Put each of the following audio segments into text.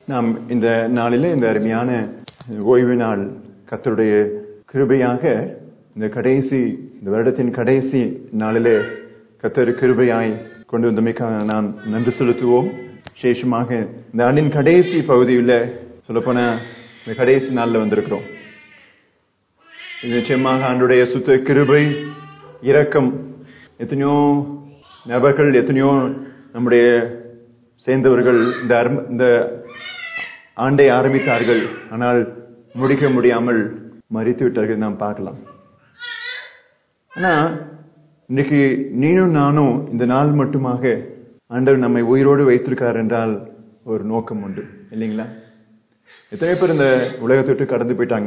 நாம் இந்த நாளிலே இந்த அருமையான ஓய்வு நாள் கத்தருடைய கிருபையாக இந்த கடைசி இந்த வருடத்தின் கடைசி நாளிலே கத்தர் கிருபையாய் கொண்டு வந்தமைக்காக நாம் நன்றி செலுத்துவோம் விசேஷமாக இந்த ஆண்டின் கடைசி பகுதியில் சொல்லப்போனா இந்த கடைசி நாளில் வந்திருக்கிறோம் இது நிச்சயமாக ஆண்டுடைய சுத்த கிருபை இரக்கம் எத்தனையோ நபர்கள் எத்தனையோ நம்முடைய சேர்ந்தவர்கள் இந்த அரும- இந்த ஆண்டை ஆரம்பித்தார்கள் ஆனால் முடிக்க முடியாமல் மறித்து விட்டார்கள் நாம் பார்க்கலாம் ஆனா இன்னைக்கு நீனும் நானும் இந்த நாள் மட்டுமாக ஆண்டவர் நம்மை உயிரோடு வைத்திருக்கார் என்றால் ஒரு நோக்கம் உண்டு இல்லைங்களா எத்தனை பேர் இந்த உலகத்தை விட்டு கடந்து போயிட்டாங்க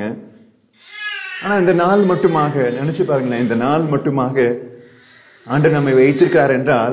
ஆனா இந்த நாள் மட்டுமாக நினைச்சு பாருங்களேன் இந்த நாள் மட்டுமாக ஆண்டு நம்மை வைத்திருக்கிறார் என்றால்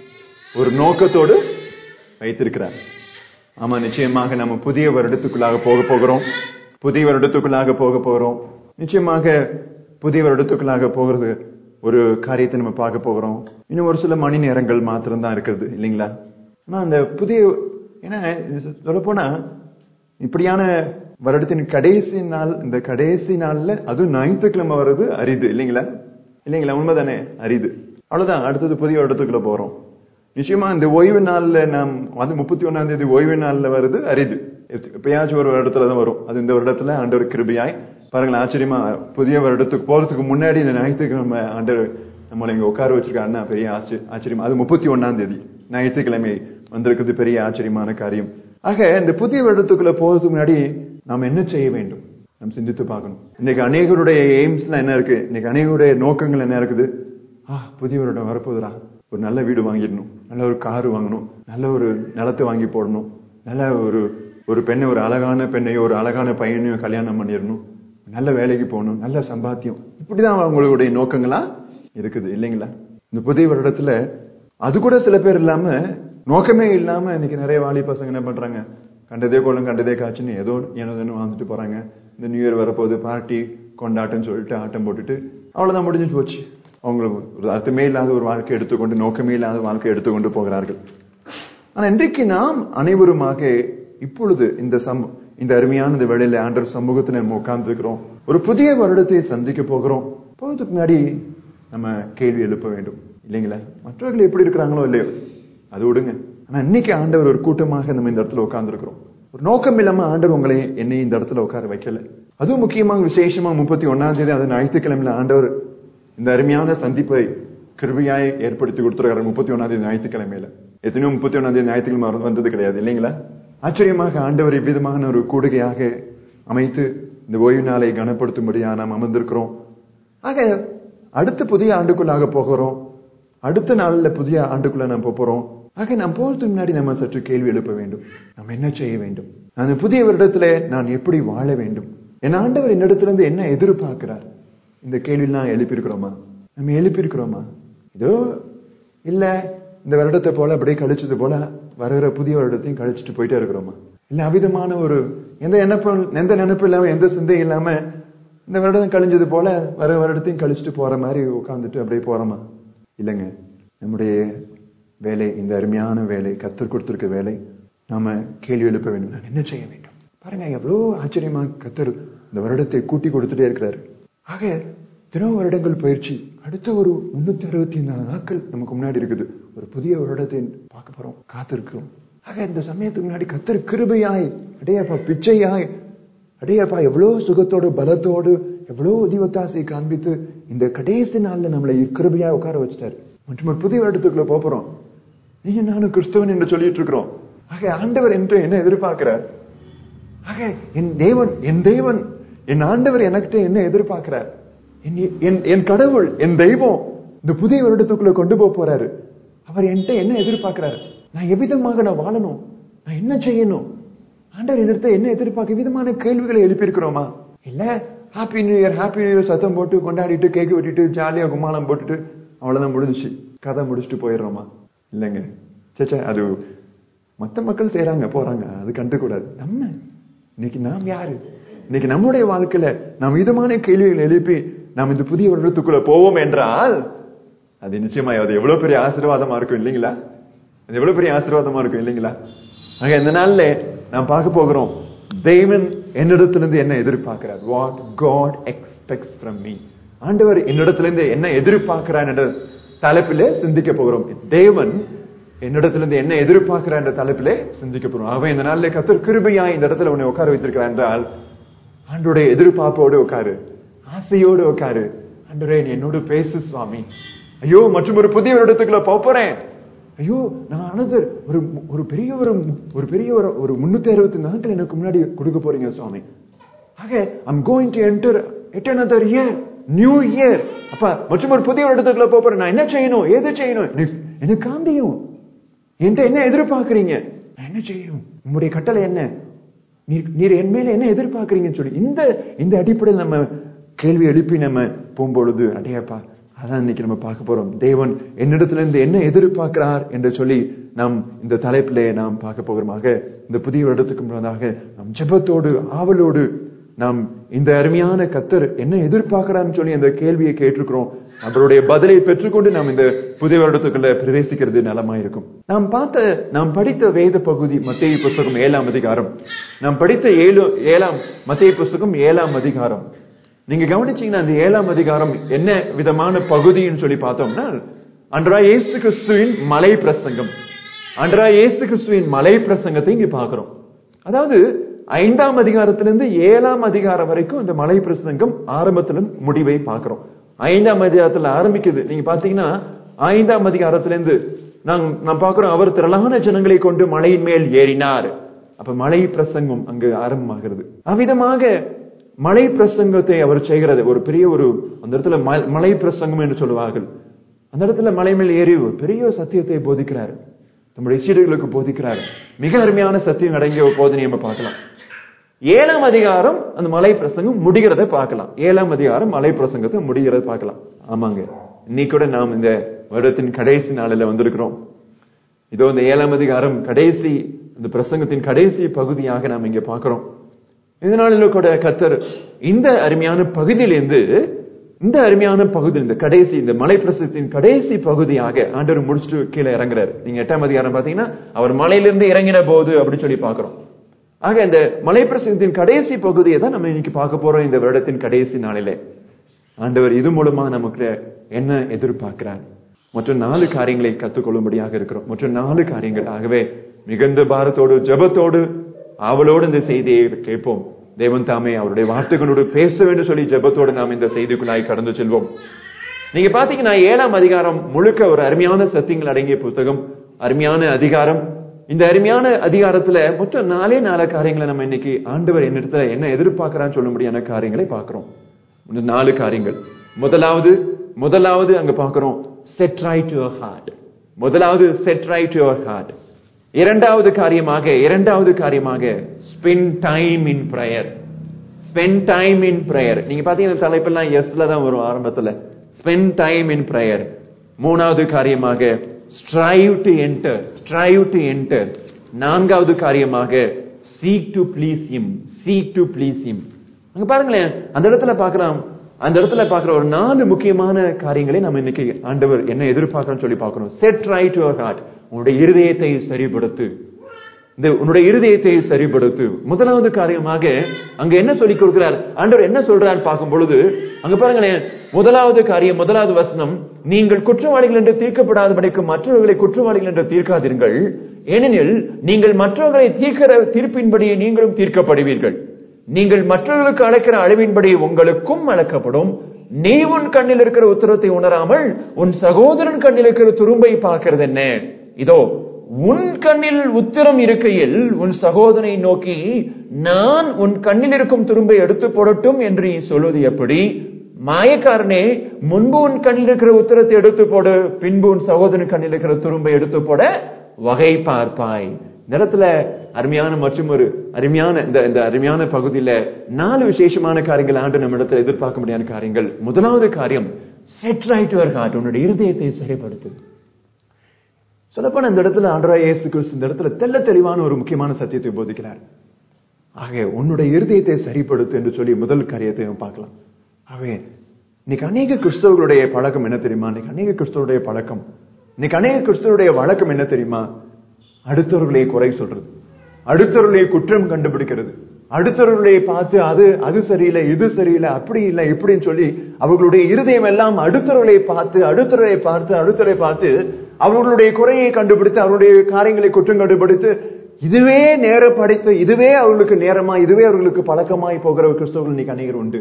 ஒரு நோக்கத்தோடு வைத்திருக்கிறார் ஆமா நிச்சயமாக நம்ம புதிய வருடத்துக்குள்ளாக போக போகிறோம் புதிய வருடத்துக்குள்ளாக போக போகிறோம் நிச்சயமாக புதிய வருடத்துக்குள்ளாக போகிறது ஒரு காரியத்தை நம்ம பார்க்க போகிறோம் இன்னும் ஒரு சில மணி நேரங்கள் மாத்திரம் தான் இருக்கிறது இல்லைங்களா ஆனா அந்த புதிய ஏன்னா சொல்ல போனா இப்படியான வருடத்தின் கடைசி நாள் இந்த கடைசி நாள்ல அதுவும் ஞாயிற்றுக்கிழமை வர்றது அரிது இல்லைங்களா இல்லைங்களா உண்மைதானே அரிது அவ்வளவுதான் அடுத்தது புதிய வருடத்துக்குள்ள போறோம் நிச்சயமா இந்த ஓய்வு நாள்ல நாம் அது முப்பத்தி ஒன்னாம் தேதி ஓய்வு நாள்ல வருது அரிது எப்பயாச்சும் ஒரு வருடத்துல தான் வரும் அது இந்த வருடத்துல ஆண்டவர் கிருபையாய் பாருங்களேன் ஆச்சரியமா புதிய வருடத்துக்கு போறதுக்கு முன்னாடி இந்த ஞாயிற்றுக்கிழமை ஆண்டவர் நம்மளை இங்க உட்கார வச்சிருக்காருன்னா பெரிய ஆச்சரிய- ஆச்சரியம் அது முப்பத்தி ஒன்னாம் தேதி ஞாயிற்றுக்கிழமை வந்திருக்கிறது பெரிய ஆச்சரியமான காரியம் ஆக இந்த புதிய வருடத்துக்குள்ள போறதுக்கு முன்னாடி நாம் என்ன செய்ய வேண்டும் நாம் சிந்தித்து பார்க்கணும் இன்னைக்கு அநேகருடைய எய்ம்ஸ்ல என்ன இருக்கு இன்னைக்கு அநேகருடைய நோக்கங்கள் என்ன இருக்குது ஆ புதிய வருடம் வரப்போகுதுடா ஒரு நல்ல வீடு வாங்கிடணும் நல்ல ஒரு கார் வாங்கணும் நல்ல ஒரு நிலத்தை வாங்கி போடணும் நல்ல ஒரு ஒரு பெண்ணை ஒரு அழகான பெண்ணையோ ஒரு அழகான பையனையோ கல்யாணம் பண்ணிடணும் நல்ல வேலைக்கு போகணும் நல்ல சம்பாத்தியம் இப்படிதான் அவங்களுடைய நோக்கங்களா இருக்குது இல்லைங்களா இந்த புதிய வருடத்துல அது கூட சில பேர் இல்லாம நோக்கமே இல்லாம இன்னைக்கு நிறைய வாலி பசங்க என்ன பண்றாங்க கண்டதே கோலம் கண்டதே காட்சின்னு ஏதோ ஏனோதேன்னு வாழ்ந்துட்டு போறாங்க இந்த நியூ இயர் வரப்போகுது பார்ட்டி கொண்டாட்டம்னு சொல்லிட்டு ஆட்டம் போட்டுட்டு அவ்வளவுதான் முடிஞ்சு போச்சு அவங்களுக்கு ஒரு அர்த்தமே இல்லாத ஒரு வாழ்க்கை எடுத்துக்கொண்டு நோக்கமே இல்லாத வாழ்க்கை எடுத்துக்கொண்டு போகிறார்கள் ஆனா இன்றைக்கு நாம் அனைவருமாக இப்பொழுது இந்த சம் இந்த அருமையான இந்த வேளையில ஆண்டவர் சமூகத்துல நம்ம உட்கார்ந்துருக்கிறோம் ஒரு புதிய வருடத்தை சந்திக்க போகிறோம் போகிறதுக்கு முன்னாடி நம்ம கேள்வி எழுப்ப வேண்டும் இல்லைங்களா மற்றவர்கள் எப்படி இருக்கிறாங்களோ இல்லையோ அது விடுங்க ஆனா இன்னைக்கு ஆண்டவர் ஒரு கூட்டமாக நம்ம இந்த இடத்துல உட்கார்ந்துருக்கிறோம் ஒரு நோக்கம் இல்லாம ஆண்டவர் உங்களை என்னை இந்த இடத்துல உட்கார வைக்கல அதுவும் முக்கியமாக விசேஷமா முப்பத்தி ஒன்னாம் தேதி அது ஞாயிற்றுக்கிழமையில ஆண்டவர் இந்த அருமையான சந்திப்பை கிருபையாய் ஏற்படுத்தி கொடுத்துருக்காரு முப்பத்தி ஒன்னாம் தேதி ஞாயிற்றுக்கிழமையில எத்தனையோ முப்பத்தி ஒன்னாம் தேதி ஞாயிற்றுக்கிழமை வர- வந்தது கிடையாது இல்லைங்களா ஆச்சரியமாக ஆண்டவர் இவ்விதமான ஒரு கூடுகையாக அமைத்து இந்த ஓய்வு நாளை கனப்படுத்தும்படியா நாம் அமர்ந்திருக்கிறோம் ஆக அடுத்த புதிய ஆண்டுக்குள்ளாக போகிறோம் அடுத்த நாள்ல புதிய ஆண்டுக்குள்ள நாம் போப் போறோம் ஆக நாம் போறதுக்கு முன்னாடி நம்ம சற்று கேள்வி எழுப்ப வேண்டும் நாம் என்ன செய்ய வேண்டும் அந்த புதிய வருடத்துல நான் எப்படி வாழ வேண்டும் என் ஆண்டவர் என்னிடத்திலிருந்து என்ன எதிர்பார்க்கிறார் இந்த கேள்வியெல்லாம் எழுப்பியிருக்கிறோமா நம்ம எழுப்பியிருக்கிறோமா இதோ இல்ல இந்த வருடத்தை போல அப்படியே கழிச்சது போல வருகிற புதிய வருடத்தையும் கழிச்சிட்டு போயிட்டே இருக்கிறோமா இல்ல அவிதமான ஒரு எந்த நினைப்பு எந்த நினைப்பு இல்லாம எந்த சிந்தை இல்லாம இந்த வருடம் கழிஞ்சது போல வர வருடத்தையும் கழிச்சிட்டு போற மாதிரி உட்கார்ந்துட்டு அப்படியே போறோமா இல்லைங்க நம்முடைய வேலை இந்த அருமையான வேலை கத்தர் கொடுத்திருக்க வேலை நாம கேள்வி எழுப்ப வேண்டும் நான் என்ன செய்ய வேண்டும் பாருங்க எவ்வளோ ஆச்சரியமா கத்தர் இந்த வருடத்தை கூட்டி கொடுத்துட்டே இருக்கிறாரு ஆக தினம் வருடங்கள் பயிற்சி அடுத்த ஒரு முன்னூத்தி அறுபத்தி நாலு நாட்கள் நமக்கு முன்னாடி இருக்குது ஒரு புதிய வருடத்தை பார்க்க போறோம் காத்திருக்கிறோம் ஆக இந்த சமயத்துக்கு முன்னாடி கத்தர் கிருபையாய் அடையப்பா பிச்சையாய் அடையப்பா எவ்வளோ சுகத்தோடு பலத்தோடு எவ்வளோ உதிவத்தாசை காண்பித்து இந்த கடைசி நாள்ல நம்மளை கிருபையா உட்கார வச்சிட்டாரு மற்றும் ஒரு புதிய வருடத்துக்குள்ள போப் போறோம் நீங்க நானும் கிறிஸ்தவன் என்று சொல்லிட்டு இருக்கிறோம் ஆக ஆண்டவர் என்று என்ன எதிர்பார்க்கிறார் ஆக என் தேவன் என் தேவன் என் ஆண்டவர் எனக்கிட்ட என்ன எதிர்பார்க்கிறார் என் என்- என் கடவுள் என் தெய்வம் இந்த புதிய வருடத்துக்குள்ள கொண்டு போக போறாரு அவர் என்கிட்ட என்ன எதிர்பார்க்கிறார் நான் எவ்விதமாக நான் வாழணும் நான் என்ன செய்யணும் ஆண்டவர் என்னிடத்த என்ன எதிர்பார்க்க விதமான கேள்விகளை எழுப்பியிருக்கிறோமா இல்ல happy new year happy new year சத்தம் போட்டு கொண்டாடிட்டு கேக் வெட்டிட்டு ஜாலியா கும்மாளம் போட்டுட்டு அவ்வளவுதான் முடிஞ்சுச்சு கதை முடிச்சுட்டு போயிடுறோமா இல்லைங்க சேச்சா அது மத்த மக்கள் செய்றாங்க போறாங்க அது கண்டுக்கூடாது நம்ம இன்னைக்கு நாம் யாரு இன்னைக்கு நம்முடைய வாழ்க்கையில நாம் விதமான கேள்விகள் எழுப்பி நாம் இந்த புதிய வருடத்துக்குள்ள போவோம் என்றால் அது நிச்சயமா அது எவ்வளவு பெரிய ஆசீர்வாதமா இருக்கும் இல்லைங்களா அது எவ்வளவு பெரிய ஆசீர்வாதமா இருக்கும் இல்லைங்களா ஆக இந்த நாள்ல நாம் பார்க்க போகிறோம் தேவன் என்னிடத்திலிருந்து என்ன எதிர்பார்க்கிறார் what God expects from me ஆண்டவர் என்னிடத்திலிருந்து என்ன எதிர்பார்க்கிறார் என்ற தலைப்பிலே சிந்திக்க போகிறோம் தேவன் என்னிடத்திலிருந்து என்ன எதிர்பார்க்கிறார் என்ற தலைப்பிலே சிந்திக்க போகிறோம் ஆகவே இந்த நாளிலே கத்தர் கிருபையா இந்த இடத்துல உன்னை உட்கார வைத்திருக்கிறார் என்றால் ஆண்டுடைய எதிர்பார்ப்போடு உட்காரு ஆசையோடு உட்காரு ஆண்டவரே நீ என்னோடு பேசு சுவாமி ஐயோ மற்றும் ஒரு புதிய ஒரு இடத்துக்குள்ள போப் போறேன் ஐயோ நான் ஆனது ஒரு ஒரு பெரிய ஒரு ஒரு பெரிய ஒரு ஒரு முன்னூத்தி அறுபத்தி நாட்கள் எனக்கு முன்னாடி கொடுக்க போறீங்க சுவாமி ஆக I'm going to enter at another year new year அப்ப மற்றும் ஒரு புதிய ஒரு இடத்துக்குள்ள போப் போறேன் நான் என்ன செய்யணும் எது செய்யணும் எனக்கு- எனக்கு காந்தியும் என்கிட்ட என்ன எதிர்பார்க்கறீங்க நான் என்ன செய்யணும் உங்களுடைய கட்டளை என்ன நீர் நீர் என் மேல என்ன எதிர்பார்க்கறீங்கன்னு சொல்லி இந்த இந்த அடிப்படையில் நம்ம கேள்வி எழுப்பி நம்ம போகும்பொழுது அடையப்பா அதான் இன்னைக்கு நம்ம பார்க்க போறோம் தேவன் என்னிடத்துல இருந்து என்ன எதிர்பார்க்கிறார் என்று சொல்லி நாம் இந்த தலைப்பிலே நாம் பார்க்க போகிறோமாக இந்த புதிய வருடத்துக்கு முன்னதாக நாம் ஜெபத்தோடு ஆவலோடு நாம் இந்த அருமையான கத்தர் என்ன எதிர்பார்க்கிறான்னு சொல்லி அந்த கேள்வியை கேட்டிருக்கிறோம் அவருடைய பதிலை பெற்றுக்கொண்டு நாம் இந்த புதிய வருடத்துக்குள்ள பிரவேசிக்கிறது நலமாயிருக்கும் நாம் பார்த்த நாம் படித்த வேத பகுதி மத்திய புஸ்தகம் ஏழாம் அதிகாரம் நாம் படித்த ஏழு ஏழாம் மத்திய புஸ்தகம் ஏழாம் அதிகாரம் நீங்க கவனிச்சீங்கன்னா அந்த ஏழாம் அதிகாரம் என்ன விதமான பகுதின்னு சொல்லி பார்த்தோம்னா அன்றா இயேசு கிறிஸ்துவின் மலை பிரசங்கம் அன்றா இயேசு கிறிஸ்துவின் மலை பிரசங்கத்தை இங்க பார்க்கிறோம் அதாவது ஐந்தாம் அதிகாரத்திலிருந்து ஏழாம் அதிகாரம் வரைக்கும் இந்த மலை பிரசங்கம் ஆரம்பத்திலும் முடிவை பார்க்கிறோம் ஐந்தாம் அதிகாரத்துல ஆரம்பிக்குது நீங்க பாத்தீங்கன்னா ஐந்தாம் அதிகாரத்திலிருந்து நாங்க நாம் பார்க்கிறோம் அவர் திரளான ஜனங்களை கொண்டு மலையின் மேல் ஏறினார் அப்ப மலை பிரசங்கம் அங்கு ஆரம்பமாகிறது அவ்விதமாக மலை பிரசங்கத்தை அவர் செய்கிறது ஒரு பெரிய ஒரு அந்த இடத்துல ம- மலை பிரசங்கம் என்று சொல்லுவார்கள் அந்த இடத்துல மலை மேல் ஏறி ஒரு பெரிய சத்தியத்தை போதிக்கிறார் நம்முடைய சீடர்களுக்கு போதிக்கிறார் மிக அருமையான சத்தியம் அடங்கிய ஒரு போதனையை நம்ம பார்க்கலாம் ஏழாம் அதிகாரம் அந்த மலை பிரசங்கம் முடிகிறத பார்க்கலாம் ஏழாம் அதிகாரம் மலை பிரசங்கத்தை முடிகிறத பார்க்கலாம் ஆமாங்க இன்னைக்கு கூட நாம் இந்த வருடத்தின் கடைசி நாளில் வந்திருக்கிறோம் இதோ இந்த ஏழாம் அதிகாரம் கடைசி இந்த பிரசங்கத்தின் கடைசி பகுதியாக நாம் இங்க பார்க்கிறோம் இதனால கூட கத்தர் இந்த அருமையான பகுதியிலிருந்து இந்த அருமையான பகுதி இந்த கடைசி இந்த மலை பிரசத்தின் கடைசி பகுதியாக ஆண்டவர் முடிச்சுட்டு கீழே இறங்குறாரு நீங்க எட்டாம் அதிகாரம் பாத்தீங்கன்னா அவர் மலையிலிருந்து இறங்கின போது அப்படின்னு சொல்லி பார்க்கிறோம் ஆக இந்த மலை பிரசங்கத்தின் கடைசி பகுதியை தான் நம்ம இன்னைக்கு பார்க்க போறோம் இந்த வருடத்தின் கடைசி நாளிலே ஆண்டவர் இது மூலமா நமக்கு என்ன எதிர்பார்க்கிறார் மற்ற நாலு காரியங்களை கத்துக்கொள்ளும்படியாக இருக்கிறோம் மற்ற நாலு காரியங்கள் ஆகவே மிகுந்த பாரத்தோடு ஜெபத்தோடு ஆவலோடு இந்த செய்தியை கேட்போம் தேவன் தாமே அவருடைய வார்த்தைகளோடு பேச வேண்டும் சொல்லி ஜெபத்தோடு நாம் இந்த செய்திக்குள்ளாய் கடந்து செல்வோம் நீங்க பாத்தீங்கன்னா ஏழாம் அதிகாரம் முழுக்க ஒரு அருமையான சத்தியங்கள் அடங்கிய புத்தகம் அருமையான அதிகாரம் இந்த அருமையான அதிகாரத்துல மொத்தம் நாலே நாலு காரியங்களை நம்ம இன்னைக்கு ஆண்டவர் என்னிடத்துல என்ன எதிர்பார்க்கிறான்னு சொல்ல முடியாத காரியங்களை பார்க்கிறோம் இந்த நாலு காரியங்கள் முதலாவது முதலாவது அங்க பார்க்கிறோம் செட் ரைட் யுவர் ஹார்ட் முதலாவது செட் ரைட் யுவர் ஹார்ட் இரண்டாவது காரியமாக இரண்டாவது காரியமாக spend time in prayer spend time in prayer நீங்க பாத்தீங்கன்னா தலைப்பெல்லாம் எஸ்ல தான் வரும் ஆரம்பத்துல ஸ்பெண்ட் டைம் இன் பிரயர் மூணாவது காரியமாக strive to enter strive to enter நான்காவது காரியமாக seek to please him seek to please him அங்க பாருங்களேன் அந்த இடத்துல பார்க்கலாம் அந்த இடத்துல பார்க்கிற ஒரு நாலு முக்கியமான காரியங்களை நம்ம இன்னைக்கு ஆண்டவர் என்ன எதிர்பார்க்கறோம்னு சொல்லி பார்க்கிறோம் செட் ரைட் யுவர் ஹார்ட் உன்னுடைய இருதயத்தை சரிப்படுத்து இந்த உன்னுடைய இருதயத்தை சரிப்படுத்து முதலாவது காரியமாக அங்க என்ன சொல்லிக் கொடுக்கிறார் ஆண்டவர் என்ன சொல்றார் பார்க்கும் பொழுது அங்க பாருங்களேன் முதலாவது காரியம் முதலாவது வசனம் நீங்கள் குற்றவாளிகள் என்று தீர்க்கப்படாதபடிக்கு மற்றவர்களை குற்றவாளிகள் என்று தீர்க்காதீர்கள் ஏனெனில் நீங்கள் மற்றவர்களை தீர்க்கிற தீர்ப்பின்படி நீங்களும் தீர்க்கப்படுவீர்கள் நீங்கள் மற்றவர்களுக்கு அழைக்கிற அளவின்படி உங்களுக்கும் அழைக்கப்படும் நீ உன் கண்ணில் இருக்கிற உத்தரத்தை உணராமல் உன் சகோதரன் கண்ணில் இருக்கிற துரும்பை பார்க்கிறது என்ன இதோ உன் கண்ணில் உத்திரம் இருக்கையில் உன் சகோதரனை நோக்கி நான் உன் கண்ணில் இருக்கும் துரும்பை எடுத்து போடட்டும் என்று நீ சொல்வது எப்படி மாயக்காரனே முன்பு உன் கண்ணில் இருக்கிற உத்தரத்தை எடுத்து போடு பின்பு உன் சகோதரன் கண்ணில் இருக்கிற துரும்பை எடுத்து போட வகை பார்ப்பாய் இந்த இடத்துல அருமையான மற்றும் ஒரு அருமையான இந்த இந்த அருமையான பகுதியில நாலு விசேஷமான காரியங்கள் ஆண்டு நம்ம இடத்துல எதிர்பார்க்க முடியாத காரியங்கள் முதலாவது காரியம் செட் ரைட் யுவர் ஹார்ட் உன்னுடைய இருதயத்தை சரிப்படுத்து சொல்லப்போன இந்த இடத்துல ஆண்டரா இயேசு கிறிஸ்து இந்த இடத்துல தெள்ள தெளிவான ஒரு முக்கியமான சத்தியத்தை போதிக்கிறார் ஆக உன்னுடைய இருதயத்தை சரிப்படுத்து என்று சொல்லி முதல் காரியத்தை நம்ம பார்க்கலாம் ஆகவே இன்னைக்கு அநேக கிறிஸ்தவர்களுடைய பழக்கம் என்ன தெரியுமா இன்னைக்கு அநேக கிறிஸ்தவருடைய பழக்கம் இன்னைக்கு அநேக கிறிஸ்தவருடைய வழக்கம் என்ன தெரியுமா அடுத்தவர்களை குறை சொல்றது அடுத்தவருடைய குற்றம் கண்டுபிடிக்கிறது அடுத்தவர்களை பார்த்து அது அது சரியில்லை இது சரியில்லை அப்படி இல்லை இப்படின்னு சொல்லி அவர்களுடைய இருதயம் எல்லாம் அடுத்தவர்களை பார்த்து அடுத்தவர்களை பார்த்து அடுத்தவரை பார்த்து அவர்களுடைய குறையை கண்டுபிடித்து அவருடைய காரியங்களை குற்றம் கண்டுபிடித்து இதுவே நேர படைத்து இதுவே அவர்களுக்கு நேரமா இதுவே அவர்களுக்கு பழக்கமாய் போகிற கிறிஸ்தவர்கள் இன்னைக்கு அநேகர் உண்டு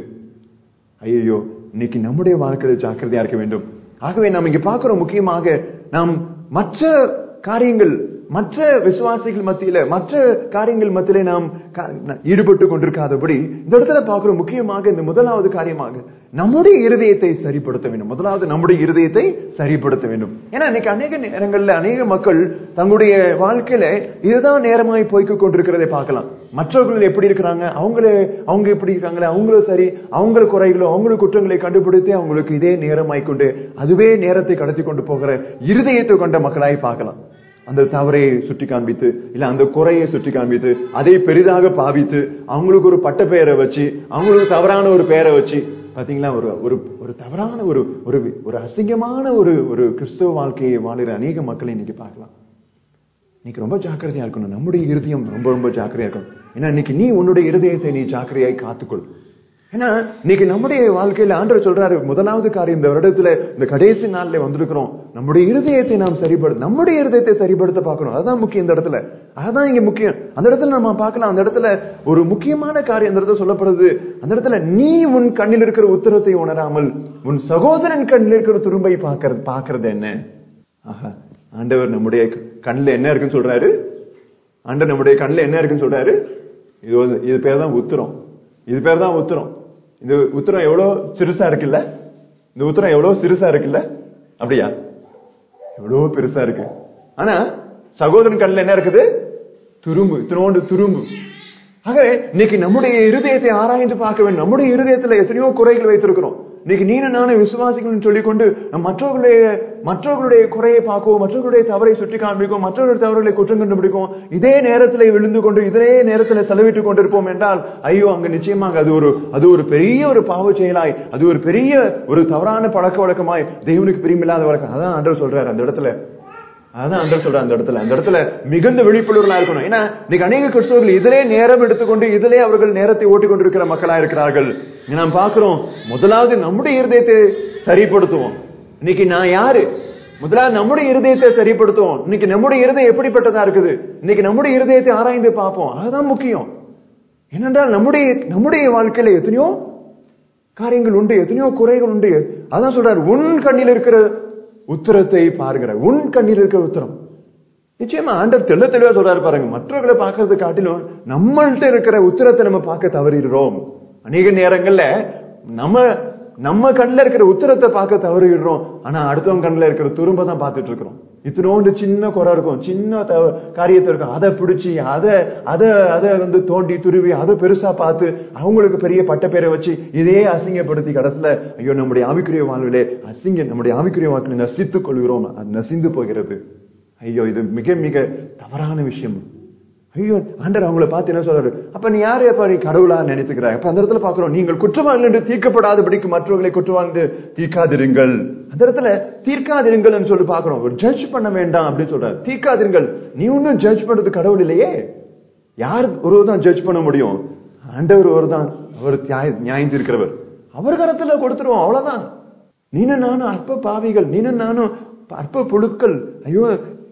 ஐயோ இன்னைக்கு நம்முடைய வாழ்க்கையில ஜாக்கிரதையா இருக்க வேண்டும் ஆகவே நாம் இங்க பார்க்கிறோம் முக்கியமாக நாம் மற்ற காரியங்கள் மற்ற விசுவாசிகள் மத்தியில மற்ற காரியங்கள் மத்தியில நாம் கா- ஈடுபட்டு கொண்டிருக்காதபடி இந்த இடத்துல பார்க்கிறோம் முக்கியமாக இந்த முதலாவது காரியமாக நம்முடைய இருதயத்தை சரிப்படுத்த வேண்டும் முதலாவது நம்முடைய இருதயத்தை சரிப்படுத்த வேண்டும் ஏன்னா இன்னைக்கு அநேக நேரங்கள்ல அநேக மக்கள் தங்களுடைய வாழ்க்கையில இதுதான் நேரமாய் போய்க்கு கொண்டிருக்கிறதை பார்க்கலாம் மற்றவர்கள் எப்படி இருக்கிறாங்க அவங்களே அவங்க எப்படி இருக்காங்களே அவங்களும் சரி அவங்க குறைகளோ அவங்க குற்றங்களை கண்டுபிடித்து அவங்களுக்கு இதே நேரமாய் கொண்டு அதுவே நேரத்தை கடத்தி கொண்டு போகிற இருதயத்தை கொண்ட மக்களாய் பார்க்கலாம் அந்த தவறை சுட்டி காண்பித்து இல்ல அந்த குறையை சுட்டி காண்பித்து அதை பெரிதாக பாவித்து அவங்களுக்கு ஒரு பட்ட பெயரை வச்சு அவங்களுக்கு தவறான ஒரு பெயரை வச்சு பாத்தீங்களா ஒரு ஒரு ஒரு தவறான ஒரு ஒரு ஒரு அசிங்கமான ஒரு ஒரு கிறிஸ்தவ வாழ்க்கையை வாழுற அநேக மக்களை இன்னைக்கு பார்க்கலாம் இன்னைக்கு ரொம்ப ஜாக்கிரதையா இருக்கணும் நம்முடைய இருதயம் ரொம்ப ரொம்ப ஜாக்கிரதையா இருக்கணும் ஏன்னா இன்னைக்கு நீ உன்னுடைய இருதயத்தை நீ ஜாக்கிரதையாய் காத்துக்கொள் ஏன்னா இன்னைக்கு நம்முடைய வாழ்க்கையில ஆண்டவர் சொல்றாரு முதலாவது காரியம் இந்த வருடத்துல இந்த கடைசி நாள்ல வந்திருக்கிறோம் நம்முடைய இருதயத்தை நாம் சரிப்படுத்த நம்முடைய இருதயத்தை சரிப்படுத்த பார்க்கணும் அதுதான் முக்கியம் இந்த இடத்துல அதுதான் இங்க முக்கியம் அந்த இடத்துல நம்ம பார்க்கலாம் அந்த இடத்துல ஒரு முக்கியமான காரியம் அந்த இடத்துல சொல்லப்படுது அந்த இடத்துல நீ உன் கண்ணில் இருக்கிற உத்தரத்தை உணராமல் உன் சகோதரன் கண்ணில் இருக்கிற துரும்பை பார்க்கறது பார்க்கறது என்ன ஆஹா ஆண்டவர் நம்முடைய கண்ணில் என்ன இருக்குன்னு சொல்றாரு ஆண்டவர் நம்முடைய கண்ணில் என்ன இருக்குன்னு சொல்றாரு இது வந்து- இது பேர் தான் உத்தரம் இது பேர் தான் உத்தரம் இந்த உத்தரம் எவ்வளவு சிறுசா இருக்குல்ல இந்த உத்தரம் எவ்வளவு சிறுசா இருக்குல்ல அப்படியா எவ்வளவு பெருசா இருக்கு ஆனா சகோதரன் கண்ணில் என்ன இருக்குது துரும்பு இத்தனோண்டு துரும்பு ஆகவே இன்னைக்கு நம்முடைய இருதயத்தை ஆராய்ந்து பார்க்க வேண்டும் நம்முடைய இருதயத்துல எத்தனையோ குறைகள் வைத்திருக்கிறோம் இன்னைக்கு நீனும் நானும் விசுவாசிகள் சொல்லிக்கொண்டு நம் மற்றவர்களுடைய மற்றவர்களுடைய குறையை பார்க்கவும் மற்றவர்களுடைய தவறை சுட்டி காண்பிக்கும் மற்றவர்களுடைய தவறுகளை குற்றம் கண்டுபிடிக்கும் இதே நேரத்தில் விழுந்து கொண்டு இதே நேரத்தில் செலவிட்டுக் கொண்டிருப்போம் என்றால் ஐயோ அங்க நிச்சயமாக அது ஒரு அது ஒரு பெரிய ஒரு பாவ செயலாய் அது ஒரு பெரிய ஒரு தவறான பழக்க வழக்கமாய் தேவனுக்கு பிரியமில்லாத வழக்கம் அதான் ஆண்டவர் சொல்றாரு அந்த இடத்துல அதான் அண்டர் சொல்ற அந்த இடத்துல அந்த இடத்துல மிகுந்த விழிப்புணர்வுகளா இருக்கணும் ஏன்னா இன்னைக்கு அநேக கிறிஸ்தவர்கள் இதிலே நேரம் எடுத்துக்கொண்டு இதிலே அவர்கள் நேரத்தை ஓட்டிக் கொண்டிருக்கிற மக்களா இருக்கிறார்கள் இங்க நாம் பார்க்கிறோம் முதலாவது நம்முடைய இருதயத்தை சரிப்படுத்துவோம் இன்னைக்கு நான் யாரு முதலாவது நம்முடைய இருதயத்தை சரிப்படுத்துவோம் இன்னைக்கு நம்முடைய இருதயம் எப்படிப்பட்டதா இருக்குது இன்னைக்கு நம்முடைய இருதயத்தை ஆராய்ந்து பார்ப்போம் அதுதான் முக்கியம் ஏனென்றால் நம்முடைய நம்முடைய வாழ்க்கையில எத்தனையோ காரியங்கள் உண்டு எத்தனையோ குறைகள் உண்டு அதான் சொல்றாரு உன் கண்ணில் இருக்கிற உத்தரத்தை பாருங்கிற உன் கண்ணில் இருக்கிற உத்தரம் நிச்சயமா ஆண்டர் தெள்ள தெளிவா சொல்றாரு பாருங்க மற்றவர்களை பார்க்கறது காட்டிலும் நம்மள்ட்ட இருக்கிற உத்தரத்தை நம்ம பார்க்க தவறிடுறோம் அநேக நேரங்கள்ல நம்ம நம்ம கண்ணில் இருக்கிற உத்தரத்தை பார்க்க தவறிடுறோம் ஆனா அடுத்தவங்க கண்ணில் இருக்கிற துரும்ப தான் பார்த்துட்டு இருக்கிறோம் இத்தனோண்டு சின்ன குறை இருக்கும் சின்ன தவ- காரியத்தை இருக்கும் அதை பிடிச்சி அதை அதை அதை வந்து தோண்டி துருவி அதை பெருசா பார்த்து அவங்களுக்கு பெரிய பட்ட பேரை வச்சு இதே அசிங்கப்படுத்தி கடைசியில ஐயோ நம்முடைய ஆவிக்குரிய வாழ்விலே அசிங்க நம்முடைய ஆவிக்குரிய வாழ்க்கையை நசித்துக் கொள்கிறோம் அது நசிந்து போகிறது ஐயோ இது மிக மிக தவறான விஷயம் ஐயோ ஆண்டர் அவங்கள பார்த்து என்ன சொல்றாரு அப்ப நீ யாரு அப்ப நீ கடவுளா நினைத்துக்கிறாய் அப்ப அந்த இடத்துல பாக்குறோம் நீங்கள் குற்றவாளி என்று தீர்க்கப்படாதபடிக்கு மற்றவர்களை குற்றவாளி என்று தீர்க்காதிருங்கள் அந்த இடத்துல தீர்க்காதிருங்கள் சொல்லி பாக்குறோம் ஒரு ஜட்ஜ் பண்ண வேண்டாம் அப்படின்னு சொல்றாரு தீர்க்காதிருங்கள் நீ ஒன்னும் ஜட்ஜ் பண்றது கடவுள் இல்லையே யார் ஒருவர் தான் ஜட்ஜ் பண்ண முடியும் ஆண்டவர் ஒருவர் தான் அவர் நியாய- நியாயம் தீர்க்கிறவர் அவர் கரத்துல கொடுத்துருவோம் அவ்வளவுதான் நீனும் நானும் அற்ப பாவிகள் நீனும் நானும் அற்ப புழுக்கள் ஐயோ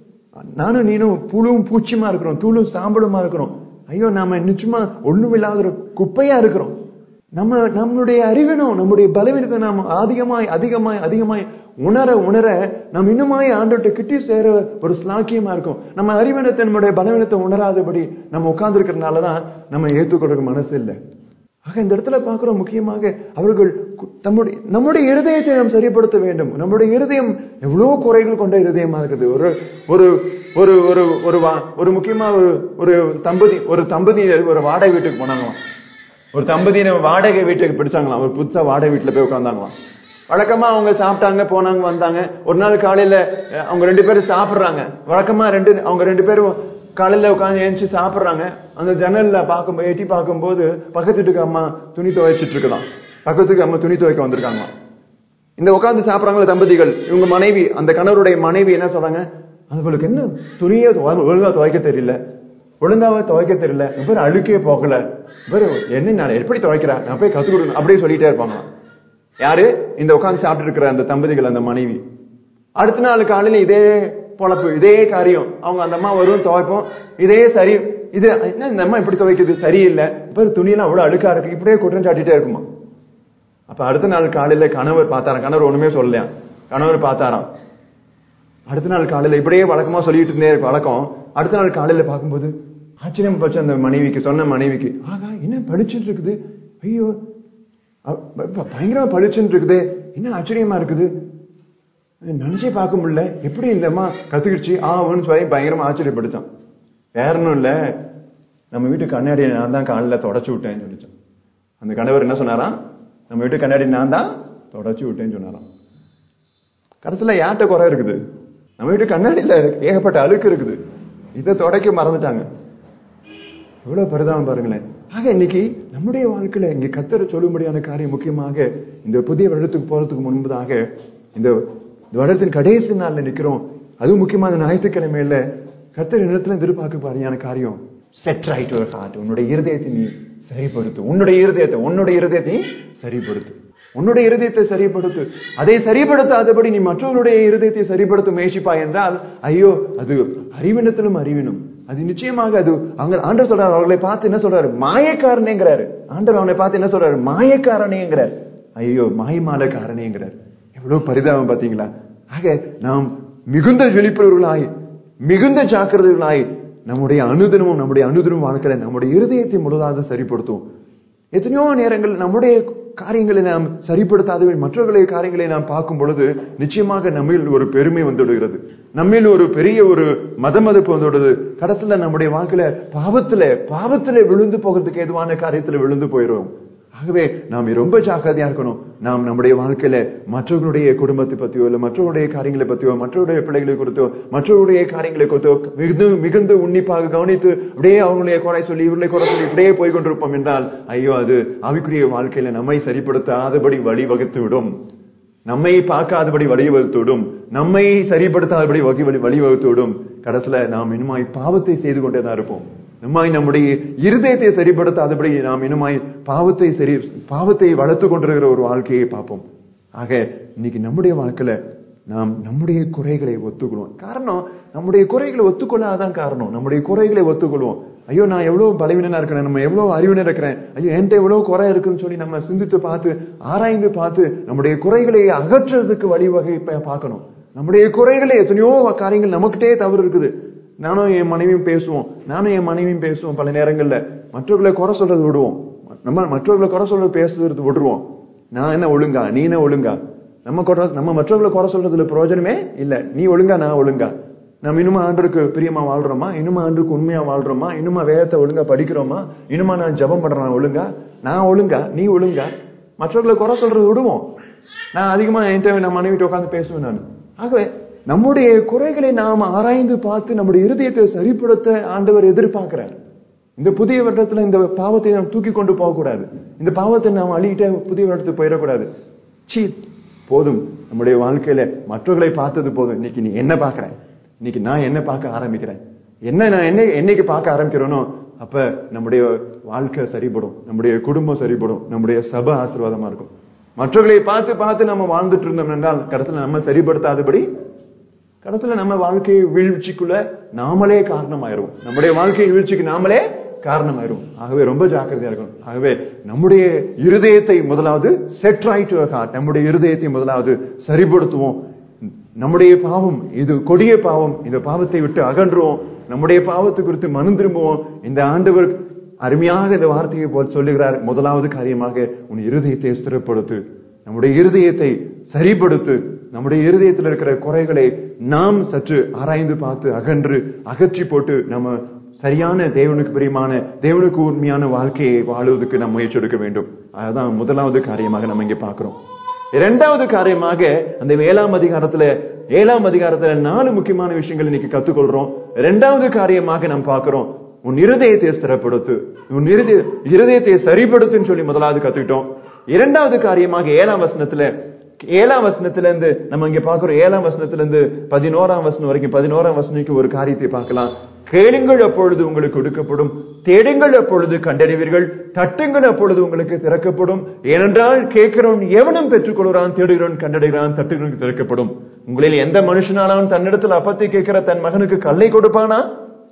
நானும் நீனும் புழுவும் பூச்சியுமா இருக்கிறோம் தூளும் சாம்பலுமா இருக்கிறோம் ஐயோ நாம நிச்சயமா ஒண்ணும் இல்லாத ஒரு குப்பையா இருக்கிறோம் நம்ம நம்மளுடைய அறிவினம் நம்முடைய பலவீனத்தை நாம் அதிகமாய் அதிகமாய் அதிகமாய் உணர உணர நாம் இன்னுமாய் ஆண்டோட்ட கிட்டி சேர ஒரு ஸ்லாக்கியமா இருக்கும் நம்ம அறிவினத்தை நம்முடைய பலவீனத்தை உணராதபடி நம்ம உட்கார்ந்துருக்கிறதுனாலதான் நம்ம ஏற்றுக்கொள்ற மனசு இல்லை ஆக இந்த இடத்துல பார்க்கிறோம் முக்கியமாக அவர்கள் கு- நம்முடைய நம்முடைய இருதயத்தை நாம் சரிப்படுத்த வேண்டும் நம்முடைய இருதயம் எவ்வளவு குறைகள் கொண்ட இருதயமா இருக்குது ஒரு ஒரு ஒரு ஒரு ஒரு வா- ஒரு முக்கியமா ஒரு ஒரு தம்பதி ஒரு தம்பதி ஒரு வாடகை வீட்டுக்கு போனாங்களாம் ஒரு தம்பதியின வாடகை வீட்டுக்கு பிடிச்சாங்களாம் ஒரு புதுசா வாடகை வீட்டுல போய் உட்கார்ந்தாங்களாம் வழக்கமா அவங்க சாப்பிட்டாங்க போனாங்க வந்தாங்க ஒரு நாள் காலையில அஹ், அவங்க ரெண்டு பேரும் சாப்பிடுறாங்க வழக்கமா ரெண்டு அவங்க ரெண்டு பேரும் காலையில உட்காந்து ஏஞ்சி சாப்பிடுறாங்க அந்த ஜன்னல்ல பார்க்கும் எட்டி பார்க்கும்போது பக்கத்து வீட்டுக்கு அம்மா துணி துவைச்சிட்டு இருக்கலாம் பக்கத்துக்கு அம்மா துணி துவைக்க வந்திருக்காங்களாம் இந்த உட்கார்ந்து சாப்பிடுறாங்களே தம்பதிகள் இவங்க மனைவி அந்த கணவருடைய மனைவி என்ன சொல்றாங்க அவங்களுக்கு என்ன துணியை துவ- ஒழுங்கா துவைக்க தெரியல ஒழுங்காவே துவைக்க தெரியல இவர் அழுக்கே போகல இவர் என்ன நான் எப்படி துவைக்கிறேன் நான் போய் கத்து கொடுக்கணும் அப்படியே சொல்லிட்டே இருப்பாங்க யாரு இந்த உட்கார்ந்து சாப்பிட்டு இருக்கிற அந்த தம்பதிகள் அந்த மனைவி அடுத்த நாள் காலையில இதே பொழப்பு இதே காரியம் அவங்க அந்த அம்மா வரும் துவைப்போம் இதே சரி இது என்ன இந்த அம்மா இப்படி துவைக்குது சரியில்லை இவர் துணியெல்லாம் அவ்வளவு அழுக்கா இருக்கு இப்படியே குற்றம் சாட்டிட்டே இருக்குமா அப்ப அடுத்த நாள் காலையில கணவர் பார்த்தாராம் கணவர் ஒண்ணுமே சொல்லலையா கணவர் பார்த்தாராம் அடுத்த நாள் காலையில இப்படியே வழக்கமா சொல்லிட்டு இருந்தே இருக்கு வழக்கம் அடுத்த நாள் காலையில பார்க்கும்போது ஆச்சரியம் போச்சு அந்த மனைவிக்கு சொன்ன மனைவிக்கு ஆகா என்ன பளிச்சுட்டு இருக்குது ஐயோ அ- ப- பயங்கரமா பளிச்சுன்னு இருக்குது என்ன ஆச்சரியமா இருக்குது நினைச்சே பார்க்க முடியல எப்படி இந்த அம்மா கத்துக்கிடுச்சு ஆவுன்னு சொல்லி பயங்கரமா ஆச்சரியப்படுத்தான் வேற ஒண்ணும் இல்ல நம்ம வீட்டு கண்ணாடியை நான் தான் காலையில தொடச்சு விட்டேன்னு சொல்லிச்சான் அந்த கணவர் என்ன சொன்னாராம் நம்ம வீட்டு கண்ணாடி நான் தான் தொடச்சு விட்டேன்னு சொன்னாராம் கடைசியில யார்கிட்ட குறை இருக்குது நம்ம வீட்டு கண்ணாடியில ஏகப்பட்ட அழுக்கு இருக்குது இதை தொடக்க மறந்துட்டாங்க எவ்வளவு பரிதாபம் பாருங்களேன் ஆக இன்னைக்கு நம்முடைய வாழ்க்கையில இங்க கத்தர சொல்லும்படியான காரியம் முக்கியமாக இந்த புதிய வருடத்துக்கு போறதுக்கு முன்பதாக இந்த இந்த வருடத்தின் கடைசி நாள்ல நிக்கிறோம் அதுவும் முக்கியமான ஞாயிற்றுக்கிழமையில கத்தர் இடத்துல எதிர்பார்க்க பாரியான காரியம் செட் ரைட் யுவர் ஹார்ட் உன்னுடைய இருதயத்தை நீ சரிப்படுத்து உன்னுடைய இருதயத்தை உன்னுடைய இருதயத்தை நீ சரிப்படுத்து உன்னுடைய இருதயத்தை சரிப்படுத்து அதை சரிப்படுத்தாதபடி நீ மற்றவருடைய இருதயத்தை சரிப்படுத்த முயற்சிப்பா என்றால் ஐயோ அது அறிவினத்திலும் அறிவினும் அது நிச்சயமாக அது அவங்க ஆண்டவர் சொல்றாரு அவர்களை பார்த்து என்ன சொல்றாரு மாயக்காரனேங்கிறாரு ஆண்டவர் அவனை பார்த்து என்ன சொல்றாரு மாயக்காரனேங்கிறார் ஐயோ மாயமாலக்காரனேங்கிறார் எவ்வளவு பரிதாபம் பாத்தீங்களா ஆக நாம் மிகுந்த விழிப்புணர்வுகளாய் மிகுந்த ஜாக்கிரதைகளாய் நம்முடைய அனுதினமும் நம்முடைய அனுதினமும் வாழ்க்கையில நம்முடைய இருதயத்தை முழுதாக சரிப்படுத்தும் எத்தனையோ நேரங்கள் நம்முடைய காரியங்களை நாம் சரிப்படுத்தாதவை மற்றவர்களுடைய காரியங்களை நாம் பார்க்கும் பொழுது நிச்சயமாக நம்மில் ஒரு பெருமை வந்துவிடுகிறது நம்மில் ஒரு பெரிய ஒரு மதமதிப்பு வந்துவிடுது கடைசியில நம்முடைய வாழ்க்கையில பாவத்துல பாவத்துல விழுந்து போகிறதுக்கு ஏதுவான காரியத்துல விழுந்து போயிடுவோம் ஆகவே நாம் ரொம்ப ஜாக்கிரதையா இருக்கணும் நாம் நம்முடைய வாழ்க்கையில மற்றவர்களுடைய குடும்பத்தை பத்தியோ இல்ல மற்றவருடைய காரியங்களை பத்தியோ மற்றவருடைய பிள்ளைகளை குறித்தோ மற்றவருடைய காரியங்களை குறித்தோ மிகுந்து மிகுந்து உன்னிப்பாக கவனித்து அப்படியே அவங்களுடைய குறை சொல்லி இவர்களை குறை சொல்லி இப்படியே போய் கொண்டிருப்போம் என்றால் ஐயோ அது ஆவிக்குரிய வாழ்க்கையில நம்மை சரிப்படுத்தாதபடி வழி வகுத்து விடும் நம்மை பார்க்காதபடி வழிவகுத்து விடும் நம்மை சரிப்படுத்தாதபடி வகி வழி வழிவகுத்து விடும் கடைசியில நாம் இனிமாய் பாவத்தை செய்து கொண்டே தான் இருப்போம் நம்மாய் நம்முடைய இருதயத்தை சரிப்படுத்தாதபடி நாம் இனிமாய் பாவத்தை சரி பாவத்தை வளர்த்து கொண்டிருக்கிற ஒரு வாழ்க்கையை பார்ப்போம் ஆக இன்னைக்கு நம்முடைய வாழ்க்கையில நாம் நம்முடைய குறைகளை ஒத்துக்கொள்வோம் காரணம் நம்முடைய குறைகளை ஒத்துக்கொள்ளாதான் காரணம் நம்முடைய குறைகளை ஒத்துக்கொள்வோம் ஐயோ நான் எவ்வளவு பலவீனனா இருக்கிறேன் நம்ம எவ்வளவு அறிவினர் இருக்கிறேன் ஐயோ என்கிட்ட எவ்வளவு குறை இருக்குன்னு சொல்லி நம்ம சிந்தித்து பார்த்து ஆராய்ந்து பார்த்து நம்முடைய குறைகளை அகற்றுறதுக்கு வழிவகை ப- பார்க்கணும் நம்முடைய குறைகளை எத்தனையோ காரியங்கள் நமக்கிட்டே தவறு இருக்குது நானும் என் மனைவியும் பேசுவோம் நானும் என் மனைவியும் பேசுவோம் பல நேரங்கள்ல மற்றவர்களை குறை சொல்றது விடுவோம் நம்ம மற்றவர்களை குறை சொல்றது பேசுறது விட்டுருவோம் நான் என்ன ஒழுங்கா நீ என்ன ஒழுங்கா நம்ம குறை நம்ம மற்றவர்களை குறை சொல்றதுல பிரயோஜனமே இல்ல நீ ஒழுங்கா நான் ஒழுங்கா நம்ம இன்னுமா ஆண்டருக்கு பிரியமா வாழ்றோமா இன்னுமா ஆண்டருக்கு உண்மையா வாழ்றோமா இன்னுமா வேதத்தை ஒழுங்கா படிக்கிறோமா இன்னுமா நான் ஜெபம் பண்றேன் ஒழுங்கா நான் ஒழுங்கா நீ ஒழுங்கா மற்றவர்களை குறை சொல்றது விடுவோம் நான் அதிகமா என்கிட்ட நான் மனைவிட்டு உட்காந்து பேசுவேன் நான் ஆகவே நம்முடைய குறைகளை நாம் ஆராய்ந்து பார்த்து நம்முடைய இருதயத்தை சரிப்படுத்த ஆண்டவர் எதிர்பார்க்கிறார் இந்த புதிய வருடத்துல இந்த பாவத்தை நாம் தூக்கி கொண்டு போகக்கூடாது இந்த பாவத்தை நாம் அழிக்கிட்டே புதிய வருடத்துக்கு போயிடக்கூடாது சீ போதும் நம்முடைய வாழ்க்கையில மற்றவர்களை பார்த்தது போதும் இன்னைக்கு நீ என்ன பார்க்கற இன்னைக்கு நான் என்ன பார்க்க ஆரம்பிக்கிறேன் என்ன நான் என்ன என்னைக்கு பார்க்க ஆரம்பிக்கிறேனோ அப்ப நம்முடைய வாழ்க்கை சரிபடும் நம்முடைய குடும்பம் சரிபடும் நம்முடைய சபை ஆசீர்வாதமா இருக்கும் மற்றவர்களை பார்த்து பார்த்து நம்ம வாழ்ந்துட்டு இருந்தோம் என்றால் கடைசியில் நம்ம சரிப்படுத்தாதபடி கடைசியில நம்ம வாழ்க்கை வீழ்ச்சிக்குள்ள நாமளே காரணமாயிருவோம் நம்முடைய வாழ்க்கை வீழ்ச்சிக்கு நாமளே காரணமாயிரும் ஆகவே ரொம்ப ஜாக்கிரதையா இருக்கணும் ஆகவே நம்முடைய இருதயத்தை முதலாவது செட் ரைட் ஹார்ட் நம்முடைய இருதயத்தை முதலாவது சரிப்படுத்துவோம் நம்முடைய பாவம் இது கொடிய பாவம் இந்த பாவத்தை விட்டு அகன்றுவோம் நம்முடைய பாவத்தை குறித்து மனம் திரும்புவோம் இந்த ஆண்டவர் அருமையாக இந்த வார்த்தையை போல் சொல்லுகிறார் முதலாவது காரியமாக உன் இருதயத்தை ஸ்திரப்படுத்து நம்முடைய இருதயத்தை சரிப்படுத்து நம்முடைய இருதயத்தில் இருக்கிற குறைகளை நாம் சற்று ஆராய்ந்து பார்த்து அகன்று அகற்றி போட்டு நம்ம சரியான தேவனுக்கு பிரியமான தேவனுக்கு உண்மையான வாழ்க்கையை வாழுவதற்கு நாம் முயற்சி எடுக்க வேண்டும் அதுதான் முதலாவது காரியமாக நம்ம இங்க பார்க்கிறோம் இரண்டாவது காரியமாக அந்த ஏழாம் அதிகாரத்துல ஏழாம் அதிகாரத்துல நாலு முக்கியமான விஷயங்கள் இன்னைக்கு கத்துக்கொள்றோம் இரண்டாவது காரியமாக நாம் பார்க்கிறோம் உன் இருதயத்தை ஸ்திரப்படுத்து உன் இருதய இருதயத்தை சரிப்படுத்துன்னு சொல்லி முதலாவது கத்துக்கிட்டோம் இரண்டாவது காரியமாக ஏழாம் வசனத்துல ஏழாம் வசனத்துல இருந்து நம்ம இங்க பாக்குறோம் ஏழாம் வசனத்துல இருந்து பதினோராம் வசனம் வரைக்கும் பதினோராம் வசனிக்கு ஒரு காரியத்தை பார்க்கலாம் கேளுங்கள் அப்பொழுது உங்களுக்கு கொடுக்கப்படும் தேடுங்கள் அப்பொழுது கண்டறிவீர்கள் தட்டுங்கள் அப்பொழுது உங்களுக்கு திறக்கப்படும் ஏனென்றால் கேட்கிறவன் எவனும் பெற்றுக்கொள்கிறான் தேடுகிறவன் கண்டடைகிறான் தட்டுகிறவனுக்கு திறக்கப்படும் உங்களில் எந்த மனுஷனாலும் தன்னிடத்தில் அப்பத்தை கேட்கிற தன் மகனுக்கு கல்லை கொடுப்பானா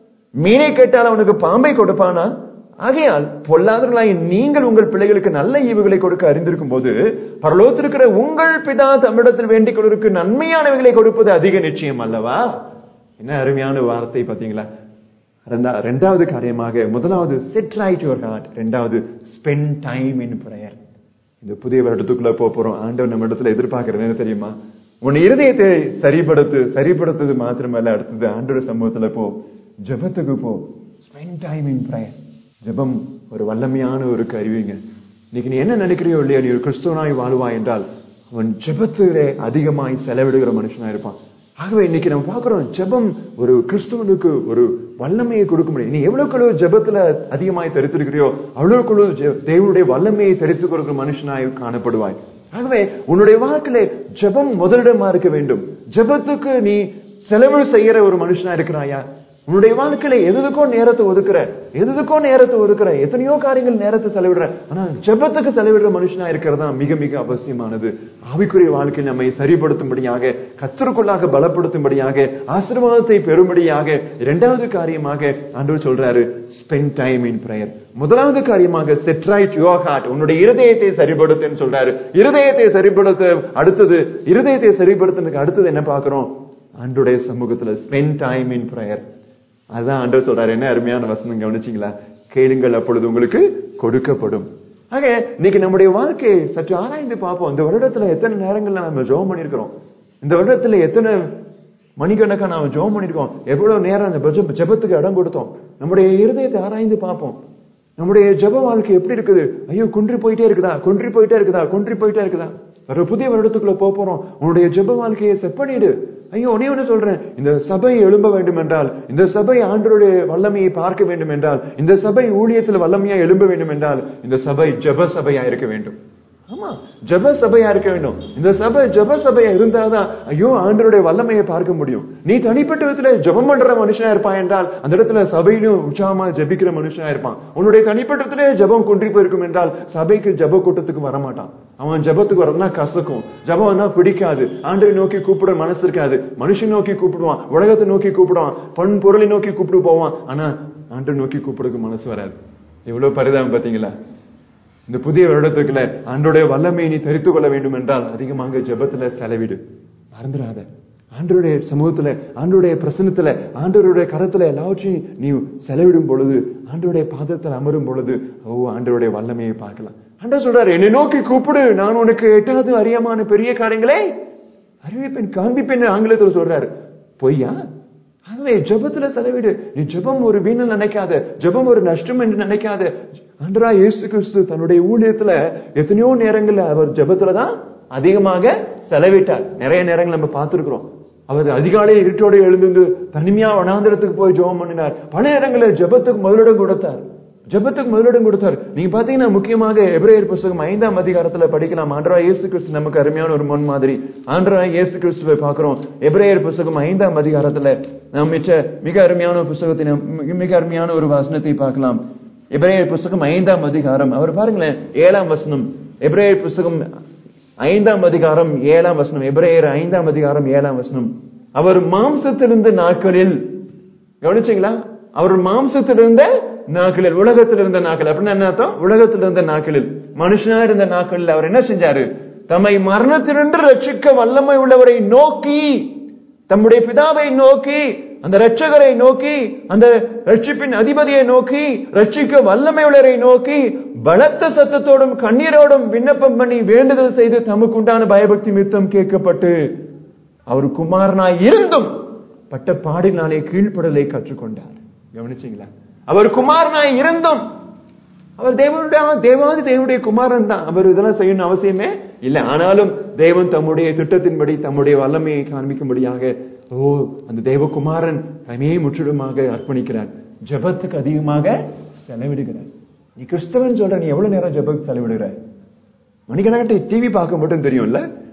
மீனை கேட்டால் அவனுக்கு பாம்பை கொடுப்பானா ஆகையால் பொல்லாதவர்களாய் நீங்கள் உங்கள் பிள்ளைகளுக்கு நல்ல ஈவுகளை கொடுக்க அறிந்திருக்கும் போது பரலோகத்திருக்கிற உங்கள் பிதா தமிழத்தில் வேண்டிக் கொள்வதற்கு நன்மையானவைகளை கொடுப்பது அதிக நிச்சயம் அல்லவா என்ன அருமையான வார்த்தை பாத்தீங்களா ரெண்டா- ரெண்டாவது காரியமாக முதலாவது செட் ரைட் யுவர் ஹார்ட் ரெண்டாவது ஸ்பெண்ட் டைம் இன் பிரேயர் இந்த புதிய வருடத்துக்குள்ள போக போறோம் ஆண்டவர் நம்ம இடத்துல எதிர்பார்க்கறது என்ன தெரியுமா உன் இருதயத்தை சரிப்படுத்து சரிப்படுத்துறது மாத்திரமல்ல அடுத்தது ஆண்டவர் சமூகத்துல போ ஜெபத்துக்கு போ ஸ்பெண்ட் டைம் இன் பிரேயர் ஜெபம் ஒரு வல்லமையான ஒரு கருவிங்க இன்னைக்கு நீ என்ன நினைக்கிறியோ இல்லையா நீ ஒரு கிறிஸ்துவனாய் வாழ்வாய் என்றால் அவன் ஜெபத்திலே அதிகமாய் செலவிடுகிற மனுஷனா இருப்பான் ஆகவே இன்னைக்கு நம்ம பார்க்கிறோம் ஜெபம் ஒரு கிறிஸ்துவனுக்கு ஒரு வல்லமையை கொடுக்க முடியும் நீ எவ்வளவுக்கு ஜெபத்துல அதிகமாய் தெரித்திருக்கிறியோ அவ்வளவுக்குள்ள தேவனுடைய வல்லமையை தெரித்து கொடுக்கிற மனுஷனாய் காணப்படுவாய் ஆகவே உன்னுடைய வாழ்க்கையில ஜெபம் முதலிடமா இருக்க வேண்டும் ஜெபத்துக்கு நீ செலவு செய்யற ஒரு மனுஷனா இருக்கிறாயா உன்னுடைய வாழ்க்கையில எதுக்கோ நேரத்தை ஒதுக்குற எதுக்கோ நேரத்தை ஒதுக்குற எத்தனையோ காரியங்கள் நேரத்தை செலவிடுற ஆனா ஜெபத்துக்கு செலவிடுற மனுஷனா இருக்கிறது தான் மிக மிக அவசியமானது ஆவிக்குரிய வாழ்க்கையில் நம்மை சரிப்படுத்தும்படியாக கத்தருக்குள்ளாக பலப்படுத்தும்படியாக ஆசீர்வாதத்தை பெறும்படியாக இரண்டாவது காரியமாக ஆண்டவர் சொல்றாரு ஸ்பெண்ட் டைம் இன் பிரேயர் முதலாவது காரியமாக செட் ரைட் யுவர் ஹார்ட் உன்னுடைய இருதயத்தை சரிப்படுத்துன்னு சொல்றாரு இருதயத்தை சரிப்படுத்த அடுத்தது இருதயத்தை சரிப்படுத்துறதுக்கு அடுத்தது என்ன பார்க்கிறோம் ஆண்டுடைய சமூகத்துல ஸ்பெண்ட் டைம் இன் பிரேயர் அதான் ஆண்டவர் சொல்றாரு என்ன அருமையான வசனம் கவனிச்சீங்களா கேளுங்கள் அப்பொழுது உங்களுக்கு கொடுக்கப்படும் ஆக இன்னைக்கு நம்முடைய வாழ்க்கையை சற்று ஆராய்ந்து பார்ப்போம் இந்த வருடத்துல எத்தனை நேரங்கள்ல நம்ம ஜெபம் பண்ணிருக்கிறோம் இந்த வருடத்துல எத்தனை மணிக்கணக்கா நாம ஜெபம் பண்ணிருக்கோம் எவ்வளவு நேரம் அந்த ஜெப- ஜெபத்துக்கு இடம் கொடுத்தோம் நம்முடைய இருதயத்தை ஆராய்ந்து பார்ப்போம் நம்முடைய ஜெப வாழ்க்கை எப்படி இருக்குது ஐயோ குன்றி போயிட்டே இருக்குதா குன்றி போயிட்டே இருக்குதா குன்றி போயிட்டே இருக்குதா ஒரு புதிய வருடத்துக்குள்ள போக போறோம் உன்னுடைய ஜெப வாழ்க்கையை செட் பண்ணிடு ஐயோ உனே ஒண்ணு சொல்றேன் இந்த சபை எழும்ப வேண்டும் என்றால் இந்த சபை ஆண்டருடைய வல்லமையை பார்க்க வேண்டும் என்றால் இந்த சபை ஊழியத்தில் வல்லமையா எழும்ப வேண்டும் என்றால் இந்த சபை ஜெப சபையா இருக்க வேண்டும் ஆமா ஜெப சபையா இருக்க வேண்டும் இந்த சபை ஜெப சபையா இருந்தாதான் ஐயோ ஆண்டருடைய வல்லமையை பார்க்க முடியும் நீ தனிப்பட்ட விதத்துல ஜெபம் பண்ற மனுஷனா இருப்பான் என்றால் அந்த இடத்துல சபையிலும் உற்சாகமா ஜெபிக்கிற மனுஷனா இருப்பான் உன்னுடைய தனிப்பட்ட விதத்திலே ஜெபம் குன்றி போயிருக்கும் என்றால் சபைக்கு ஜெப கூட்டத்துக்கு வரமாட்டான் அவன் ஜெபத்துக்கு வரதுனா கசக்கும் ஜெபம்னா பிடிக்காது ஆண்டரை நோக்கி கூப்பிட மனசு இருக்காது மனுஷன் நோக்கி கூப்பிடுவான் உலகத்தை நோக்கி கூப்பிடுவான் பொன் பொருளை நோக்கி கூப்பிட்டு போவான் ஆனா ஆண்டரை நோக்கி கூப்பிடுறதுக்கு மனசு வராது எவ்வளவு பரிதாபம் பாத்தீங்களா இந்த புதிய வருடத்துக்குள்ள ஆண்டோடைய வல்லமையை நீ தெரிந்து கொள்ள வேண்டும் என்றால் அதிகமாக ஜெபத்துல செலவிடு மறந்துடாத ஆண்டருடைய சமூகத்துல ஆண்டருடைய பிரசனத்துல ஆண்டவருடைய கரத்துல எல்லாவற்றையும் நீ செலவிடும் பொழுது ஆண்டருடைய பாதத்தில் அமரும் பொழுது ஓ ஆண்டருடைய வல்லமையை பார்க்கலாம் ஆண்டவர் சொல்றாரு என்னை நோக்கி கூப்பிடு நான் உனக்கு எட்டாவது அறியமான பெரிய காரியங்களே அறிவிப்பேன் காண்பிப்பேன் ஆங்கிலத்தில் சொல்றாரு பொய்யா ஆகவே ஜெபத்துல செலவிடு நீ ஜெபம் ஒரு வீணல் நினைக்காத ஜெபம் ஒரு நஷ்டம் என்று நினைக்காத ஆண்டரா இயேசு கிறிஸ்து தன்னுடைய ஊழியத்துல எத்தனையோ நேரங்கள்ல அவர் ஜெபத்துல தான் அதிகமாக செலவிட்டார் நிறைய நேரங்கள் நம்ம பார்த்திருக்கிறோம் அவர் அதிகாலை இருட்டோட எழுந்து தனிமையா வனாந்திரத்துக்கு போய் ஜெபம் பண்ணினார் பல நேரங்களில் ஜெபத்துக்கு முதலிடம் கொடுத்தார் ஜெபத்துக்கு முதலிடம் கொடுத்தார் நீங்க பாத்தீங்கன்னா முக்கியமாக எபிரேயர் புஸ்தகம் ஐந்தாம் அதிகாரத்துல படிக்கலாம் ஆண்டரா இயேசு கிறிஸ்து நமக்கு அருமையான ஒரு முன் மாதிரி ஆண்டரா இயேசு கிறிஸ்துவை பார்க்கிறோம் எபிரேயர் புஸ்தகம் ஐந்தாம் அதிகாரத்துல நாம் மிச்ச மிக அருமையான ஒரு புஸ்தகத்தை நாம் மிக- மிக அருமையான ஒரு வசனத்தை பார்க்கலாம் எபிரேயர் புஸ்தகம் ஐந்தாம் அதிகாரம் அவர் பாருங்களேன் ஏழாம் வசனம் எபிரேயர் புஸ்தகம் ஐந்தாம் அதிகாரம் ஏழாம் வசனம் எபிரேயர் ஐந்தாம் அதிகாரம் ஏழாம் வசனம் அவர் மாம்சத்திலிருந்த நாட்களில் கவனிச்சீங்களா அவர் மாம்சத்திலிருந்த நாட்களில் உலகத்தில் இருந்த நாட்கள் அப்படின்னா என்ன அர்த்தம் உலகத்தில் இருந்த நாட்களில் மனுஷனா இருந்த நாட்களில் அவர் என்ன செஞ்சாரு தம்மை மரணத்திலிருந்து ரட்சிக்க வல்லமை உள்ளவரை நோக்கி தம்முடைய பிதாவை நோக்கி அந்த ரட்சகரை நோக்கி அந்த ரட்சிப்பின் அதிபதியை நோக்கி ரட்சிக்க வல்லமை உள்ளவரை நோக்கி பலத்த சத்தத்தோடும் கண்ணீரோடும் விண்ணப்பம் பண்ணி வேண்டுதல் செய்து தமக்கு உண்டான பயபக்தி மித்தம் கேட்கப்பட்டு அவர் குமாரனாய் இருந்தும் பட்ட பாடினாலே கீழ்ப்படலை கற்றுக்கொண்டார் கவனிச்சீங்களா அவர் குமாரனாய் இருந்தும் அவர் தேவனுடைய தேவாதி தேவனுடைய குமாரன் தான் அவர் இதெல்லாம் செய்யணும் அவசியமே இல்லை ஆனாலும் தேவன் தம்முடைய திட்டத்தின்படி தம்முடைய வல்லமையை காண்பிக்கும்படியாக ஓ அந்த தேவகுமாரன் தனியே முற்றிலுமாக அர்ப்பணிக்கிறார் ஜெபத்துக்கு அதிகமாக செலவிடுகிறார் நீ கிறிஸ்தவன் சொல்ற நீ எவ்வளவு நேரம் ஜெபத்துக்கு செலவிடுகிற மணிக்கணக்கிட்ட டிவி பார்க்க மட்டும் தெரியும்ல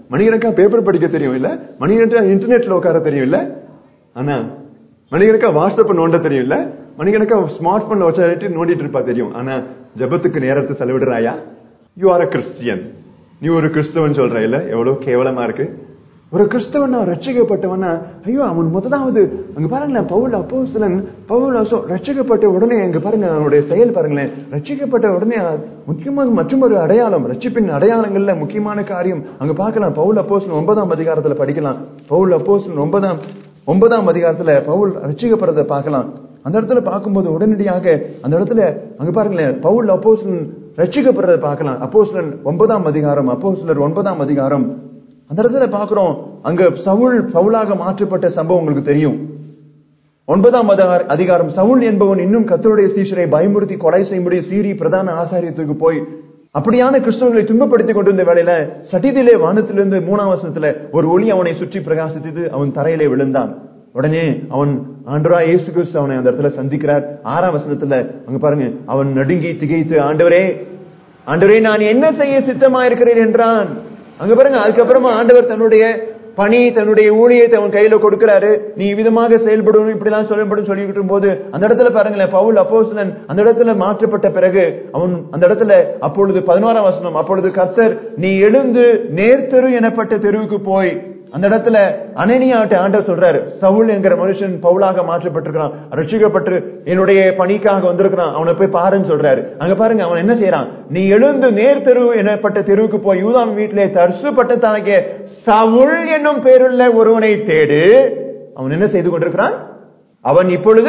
மணிக்கணக்கா பேப்பர் படிக்க தெரியும் இல்ல மணிக்கணக்கா இன்டர்நெட்ல உட்கார தெரியும் இல்ல ஆனா மணிக்கணக்கா வாட்ஸ்அப் நோண்ட தெரியும் இல்ல மணிக்கணக்கா ஸ்மார்ட் போன்ல வச்சு நோண்டிட்டு இருப்பா தெரியும் ஆனா ஜபத்துக்கு நேரத்தை செலவிடுறாயா யூ ஆர் அ கிறிஸ்டியன் நீ ஒரு கிறிஸ்தவன் சொல்ற இல்ல எவ்வளவு கேவலமா இருக்கு ஒரு கிறிஸ்தவனா ரட்சிக்கப்பட்டவனா ஐயோ அவன் முதலாவது அங்க பாருங்களேன் பவுல் அப்போஸ்தலன் பவுல் அசோ ரட்சிக்கப்பட்ட உடனே அங்க பாருங்க அவனுடைய செயல் பாருங்களேன் ரட்சிக்கப்பட்ட உடனே முக்கியமாக மற்றொரு அடையாளம் ரட்சிப்பின் அடையாளங்கள்ல முக்கியமான காரியம் அங்க பார்க்கலாம் பவுல் அப்போஸ்தலன் ஒன்பதாம் அதிகாரத்துல படிக்கலாம் பவுல் அப்போஸ்தலன் ஒன்பதாம் ஒன்பதாம் அதிகாரத்துல பவுல் ரட்சிக்கப்படுறதை பார்க்கலாம் அந்த இடத்துல பார்க்கும்போது உடனடியாக அந்த இடத்துல அங்க பாருங்களேன் பவுல் அப்போஸ்தலன் ரட்சிக்கப்படுறதை பார்க்கலாம் அப்போஸ்தலன் ஒன்பதாம் அதிகாரம் அப்போஸ்தலர் ஒன்பதாம் அதிகாரம் அந்த இடத்துல பாக்குறோம் அங்க சவுல் பவுலாக மாற்றப்பட்ட சம்பவம் உங்களுக்கு தெரியும் ஒன்பதாம் அதிகார- அதிகாரம் சவுல் என்பவன் இன்னும் கத்தருடைய சீஷரை பயமுறுத்தி கொலை செய்யும்படி சீரி பிரதான ஆசாரியத்துக்கு போய் அப்படியான கிறிஸ்தவர்களை துன்பப்படுத்திக் கொண்டிருந்த வேளையில சட்டிதிலே வானத்திலிருந்து மூணாம் வசனத்துல ஒரு ஒளி அவனை சுற்றி பிரகாசித்தது அவன் தரையிலே விழுந்தான் உடனே அவன் ஆண்டவரா இயேசு கிறிஸ்து அவனை அந்த இடத்துல சந்திக்கிறார் ஆறாம் வசனத்துல அங்க பாருங்க அவன் நடுங்கி திகைத்து ஆண்டவரே ஆண்டவரே நான் என்ன செய்ய சித்தமா இருக்கிறேன் என்றான் அங்க பாருங்க அதுக்கப்புறமா ஆண்டவர் தன்னுடைய பணி தன்னுடைய ஊழியத்தை அவன் கையில கொடுக்கிறாரு நீ விதமாக செயல்படணும் இப்படி எல்லாம் சொல்லப்படும் சொல்லிக்கிட்டு போது அந்த இடத்துல பாருங்களேன் பவுல் அப்போஸ்தலன் அந்த இடத்துல மாற்றப்பட்ட பிறகு அவன் அந்த இடத்துல அப்பொழுது பதினோராம் வசனம் அப்பொழுது கர்த்தர் நீ எழுந்து நேர்த்தெரு எனப்பட்ட தெருவுக்கு போய் அந்த இடத்துல அனனியாட்ட ஆண்டவர் சொல்றாரு சவுல் என்கிற மனுஷன் பவுலாக மாற்றப்பட்டிருக்கிறான் ரட்சிக்கப்பட்டு என்னுடைய பணிக்காக வந்திருக்கிறான் அவனை போய் பாருன்னு சொல்றாரு அங்க பாருங்க அவன் என்ன செய்யறான் நீ எழுந்து நேர் தெரு எனப்பட்ட தெருவுக்கு போய் யூதாம் வீட்டிலே தர்சு பட்டத்தாகிய சவுல் என்னும் பேருள்ள ஒருவனை தேடு அவன் என்ன செய்து கொண்டிருக்கிறான் அவன் இப்பொழுது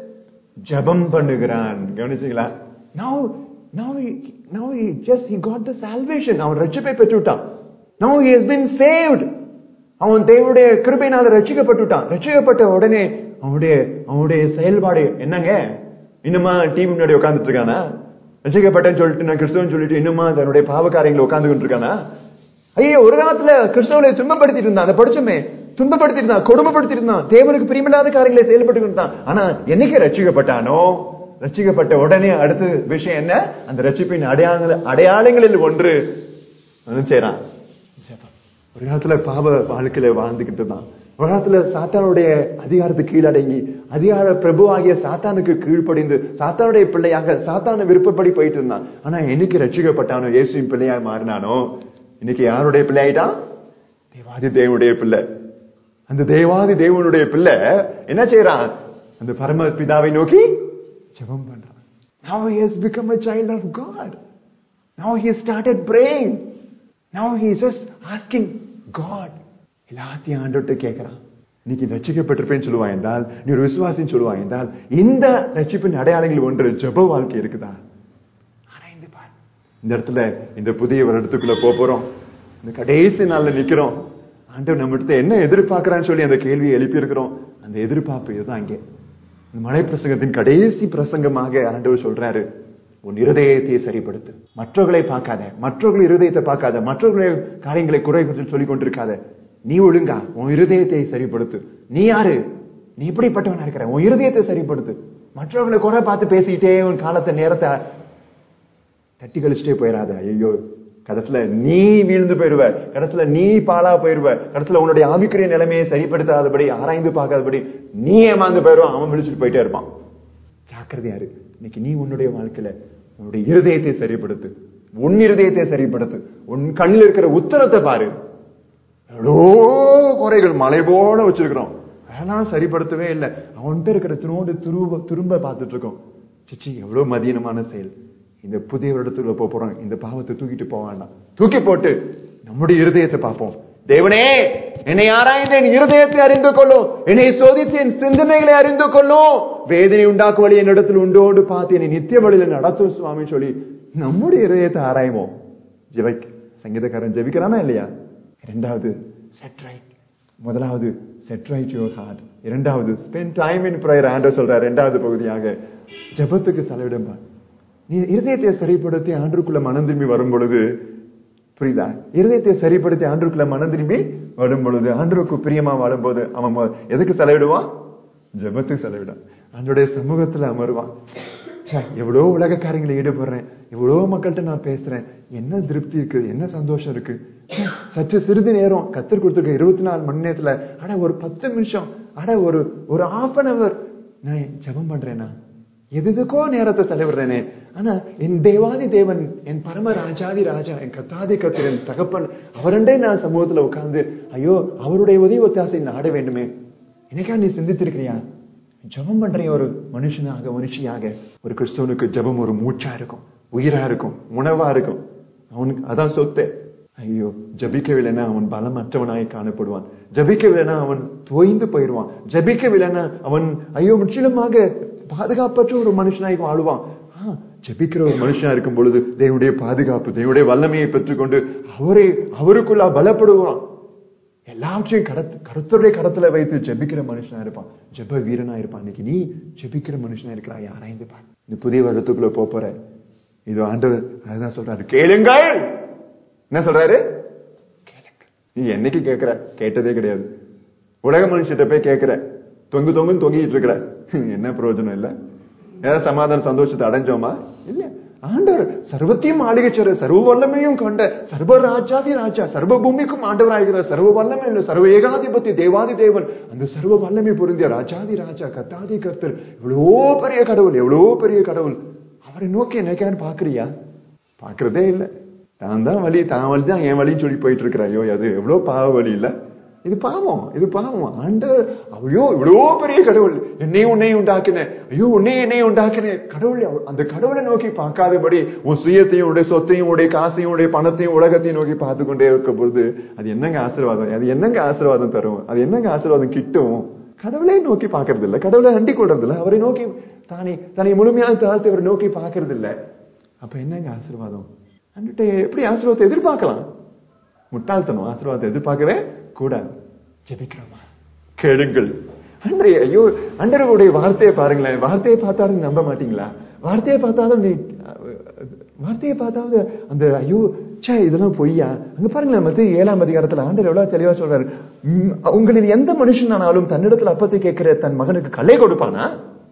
ஜெபம் பண்ணுகிறான் கவனிச்சீங்களா now now he now he just he got the salvation அவன் ரட்சிப்பை பெற்றுட்டான் now he has been saved அவன் தேவனுடைய கிருபையினால ரட்சிக்கப்பட்டுட்டான் ரட்சிக்கப்பட்ட உடனே அவனுடைய அவனுடைய செயல்பாடு என்னங்க இன்னுமா டீம் முன்னாடி உட்கார்ந்துட்டு இருக்கானா ரட்சிக்கப்பட்டேன்னு சொல்லிட்டு நான் கிறிஸ்தவன் சொல்லிட்டு இன்னுமா தன்னுடைய பாவக்காரியங்களை உட்கார்ந்துகிட்டு இருக்கானா ஐயோ ஒரு காலத்துல கிறிஸ்தவனை துன்பப்படுத்திட்டு இருந்தான் அதை படிச்சோமே துன்பப்படுத்திட்டு இருந்தான் கொடுமைப்படுத்திட்டு இருந்தான் தேவனுக்கு பிரியமில்லாத காரியங்களை செயல்பட்டு இருந்தான் ஆனா என்னைக்கு ரட்சிக்கப்பட்டானோ ரட்சிக்கப்பட்ட உடனே அடுத்த விஷயம் என்ன அந்த ரட்சிப்பின் அடையாளங்கள் அடையாளங்களில் ஒன்று என்ன செய்யறான் ஜெபம். ஒரு காலத்துல பாவ வாழ்க்கையில வாழ்ந்துகிட்டு இருந்தான் ஒரு காலத்துல சாத்தானுடைய அதிகாரத்துக்கு கீழடங்கி அதிகார பிரபுவாகிய சாத்தானுக்கு கீழ்ப்படிந்து சாத்தானுடைய பிள்ளையாக சாத்தான விருப்பப்படி போயிட்டு இருந்தான் ஆனா என்னைக்கு ரட்சிக்கப்பட்டானோ இயேசுவின் பிள்ளையாய் மாறினானோ இன்னைக்கு யாருடைய பிள்ளையாயிட்டான் தேவாதி தேவனுடைய பிள்ளை அந்த தேவாதி தேவனுடைய பிள்ளை என்ன செய்யறான் அந்த பரம பிதாவை நோக்கி ஜெபம் பண்றான் Now he has become a child of God. Now he started praying. Now he is just asking God. எல்லாத்தையும் ஆண்டோட்ட கேட்கிறான் இன்னைக்கு ரட்சிக்கப்பட்டிருப்பேன்னு சொல்லுவான் என்றால் நீ ஒரு விசுவாசின்னு சொல்லுவான் என்றால் இந்த ரட்சிப்பின் அடையாளங்கள் ஒன்று ஜெப வாழ்க்கை இருக்குதா ஆராய்ந்து பார் இந்த இடத்துல இந்த புதிய வருடத்துக்குள்ள போக போறோம் இந்த கடைசி நாள்ல நிக்கிறோம் ஆண்டவர் நம்ம இடத்துல என்ன எதிர்பார்க்கறான்னு சொல்லி அந்த கேள்வியை எழுப்பி இருக்கிறோம் அந்த எதிர்பார்ப்பு இதுதான் இங்கே இந்த மலை பிரசங்கத்தின் கடைசி பிரசங்கமாக ஆண்டவர் சொல்றாரு உன் இருதயத்தை சரிப்படுத்து மற்றவர்களை பார்க்காத மற்றவர்கள் இருதயத்தை பார்க்காத மற்றவர்களுடைய காரியங்களை குறை குறித்து சொல்லிக் கொண்டிருக்காத நீ ஒழுங்கா உன் இருதயத்தை சரிப்படுத்து நீ யாரு நீ இப்படிப்பட்டவனா இருக்கிற உன் இருதயத்தை சரிப்படுத்து மற்றவர்களை குறை பார்த்து பேசிக்கிட்டே உன் காலத்தை நேரத்தை தட்டி கழிச்சிட்டே போயிடாத ஐயோ கடைசியில நீ வீழ்ந்து போயிருவ கடைசியில நீ பாலா போயிருவ கடைசியில உன்னுடைய ஆவிக்குரிய நிலைமையை சரிப்படுத்தாதபடி ஆராய்ந்து பார்க்காதபடி நீ ஏமாந்து போயிருவான் அவன் விழிச்சிட்டு போயிட்டே இருப்பான் ஜாக்கிரதையா இரு இன்னைக்கு நீ உன்னுடைய வாழ்க்கையில உன்னுடைய இருதயத்தை சரிப்படுத்து உன் இருதயத்தை சரிப்படுத்து உன் கண்ணில் இருக்கிற உத்தரத்தை பாரு எவ்வளோ குறைகள் மலை போல வச்சிருக்கிறோம் அதெல்லாம் சரிப்படுத்தவே இல்லை அவன்கிட்ட இருக்கிற திரும்ப திரும்ப திரும்ப பார்த்துட்டு இருக்கோம் சிச்சி எவ்வளவு மதியனமான செயல் இந்த புதிய வருடத்துக்குள்ள போக போறோம் இந்த பாவத்தை தூக்கிட்டு போக வேண்டாம் தூக்கி போட்டு நம்முடைய இருதயத்தை பார்ப்போம் தேவனே என்னை ஆராய்ந்து என் இருதயத்தை அறிந்து கொள்ளும் என்னை சோதித்து என் சிந்தனைகளை அறிந்து கொள்ளும் வேதனை உண்டாக்கு வழி என்னிடத்தில் உண்டோடு பார்த்து என்னை நித்திய வழியில நடத்தும் சுவாமி சொல்லி நம்முடைய இருதயத்தை ஆராய்வோம் ஜெபி சங்கீதக்காரன் ஜெபிக்கிறானா இல்லையா இரண்டாவது செட் ரைட் முதலாவது செட் ரைட் யுவர் ஹார்ட் இரண்டாவது ஸ்பெண்ட் டைம் இன் ப்ரேயர் ஆண்டர் சொல்றார் இரண்டாவது பகுதியாக ஜெபத்துக்கு செலவிடும்பா நீ இருதயத்தை சரிப்படுத்தி ஆண்டுக்குள்ள மனம் திரும்பி வரும் பொழுது புரியுதா இருதயத்தை சரிப்படுத்தி ஆண்டுக்குள்ள மனம் திரும்பி வரும் பொழுது ஆண்டுக்கு பிரியமா வாழும்போது அவன் மொ- எதுக்கு செலவிடுவான் ஜெபத்துக்கு செலவிடான் ஆண்டுடைய சமூகத்துல அமருவான் ச்சே, எவ்வளவு உலக காரியங்களை ஈடுபடுறேன் எவ்வளவு மக்கள்கிட்ட நான் பேசுறேன் என்ன திருப்தி இருக்கு என்ன சந்தோஷம் இருக்கு சற்று சிறிது நேரம் கத்தர் கொடுத்துருக்க இருபத்தி நாலு மணி நேரத்துல அட ஒரு பத்து நிமிஷம் அட ஒரு ஒரு half அன் அவர் நான் ஜெபம் பண்றேனா எதுக்கோ நேரத்தை செலவிடுறேனே ஆனா என் தேவாதி தேவன் என் பரம ராஜாதி ராஜா என் கத்தாதி கத்தர் என் தகப்பன் அவரண்டே நான் சமூகத்துல உட்கார்ந்து ஐயோ அவருடைய உதவி ஒத்தாசை நாட வேண்டுமே எனக்கா நீ சிந்தித்திருக்கிறியா ஜெபம் பண்ற ஒரு மனுஷனாக மனுஷியாக ஒரு கிறிஸ்தவனுக்கு ஜெபம் ஒரு மூச்சா இருக்கும் உயிரா இருக்கும் உணவா இருக்கும் அவனுக்கு அதான் சொத்து ஐயோ ஜபிக்கவில்லைன்னா அவன் பலமற்றவனாய் காணப்படுவான் ஜபிக்கவில்லைன்னா அவன் தோய்ந்து போயிடுவான் ஜபிக்கவில்லைன்னா அவன் ஐயோ முற்றிலுமாக பாதுகாப்பற்ற ஒரு மனுஷனாய் வாழுவான் ஆ, ஜெபிக்கிற ஒரு மனுஷனா இருக்கும் பொழுது தேவனுடைய பாதுகாப்பு தேவனுடைய வல்லமையை பெற்றுக்கொண்டு அவரை அவருக்குள்ள பலப்படுவான் எல்லாவற்றையும் கடத்து கருத்துடைய கரத்துல வைத்து ஜெபிக்கிற மனுஷனா இருப்பான் ஜெப வீரனா இருப்பான் இன்னைக்கு நீ ஜெபிக்கிற மனுஷனா இருக்கிறாய் ஆராய்ந்து பார் இந்த புதிய வருடத்துக்குள்ள போப் போற இது ஆண்டவர் அதுதான் சொல்றாரு கேளுங்கள் என்ன சொல்றாரு கேளுங்க நீ என்னைக்கு கேட்கிற கேட்டதே கிடையாது உலக மனுஷிட்ட போய் கேட்கிற தொங்கு தொங்குன்னு தொங்கிட்டு இருக்கிற என்ன பிரயோஜனம் இல்ல ஏதாவது சமாதான சந்தோஷத்தை அடைஞ்சோமா இல்ல ஆண்டவர் சர்வத்தையும் ஆளுகைச்சாரு சர்வ வல்லமையும் கொண்ட சர்வ ராஜாதி ராஜா சர்வ பூமிக்கும் ஆண்டவராகிறார் சர்வ வல்லமை இல்ல சர்வ ஏகாதிபதி தேவாதி தேவன் அந்த சர்வ வல்லமை பொருந்திய ராஜாதி ராஜா கத்தாதி கர்த்தர் எவ்வளோ பெரிய கடவுள் எவ்வளோ பெரிய கடவுள் அவரை நோக்கி என்னைக்கான்னு பாக்குறியா பாக்குறதே இல்ல தான் தான் வழி தான் வழி தான் என் வழின்னு சொல்லி போயிட்டு இருக்கிற ஐயோ அது எவ்வளவு பாவ வழி இல்ல இது பாவம் இது பாவம் ஆண்டவர் ஐயோ இவ்வளோ பெரிய கடவுள் என்னையும் உன்னையும் உண்டாக்கின ஐயோ உன்னையும் என்னையும் உண்டாக்கின கடவுள் அவ- அந்த கடவுளை நோக்கி பார்க்காதபடி உன் சுயத்தையும் உடைய சொத்தையும் உடைய காசையும் உடைய பணத்தையும் உலகத்தையும் நோக்கி பார்த்து கொண்டே இருக்க பொழுது அது என்னங்க ஆசீர்வாதம் அது என்னங்க ஆசீர்வாதம் தரும் அது என்னங்க ஆசீர்வாதம் கிட்டும் கடவுளை நோக்கி பார்க்கறது இல்ல கடவுளை அண்டி கொள்றது இல்ல அவரை நோக்கி தானே தன்னை முழுமையாக தாழ்த்தி அவரை நோக்கி பார்க்கறது இல்ல அப்ப என்னங்க ஆசீர்வாதம் அன்னிட்ட எப்படி ஆசீர்வாதத்தை எதிர்பார்க்கலாம் முட்டாள்தனம் ஆசீர்வாதத்தை எதிர்பார்க்கவே கூடாது ஜெபிக்கிறோமா கேளுங்கள் அன்றைய ஐயோ அண்டருடைய வார்த்தையை பாருங்களேன் வார்த்தையை பார்த்தாலும் நம்ப மாட்டீங்களா வார்த்தையை பார்த்தாலும் நீ வார்த்தையை பார்த்தாவது அந்த ஐயோ ச்சே இதெல்லாம் பொய்யா அங்க பாருங்களேன் மத்திய ஏழாம் அதிகாரத்துல ஆண்டர் எவ்வளவு தெளிவா சொல்றாரு "ம், உங்களில் எந்த மனுஷனானாலும் தன்னிடத்துல அப்பத்தை கேட்கிற தன் மகனுக்கு கல்லை கொடுப்பானா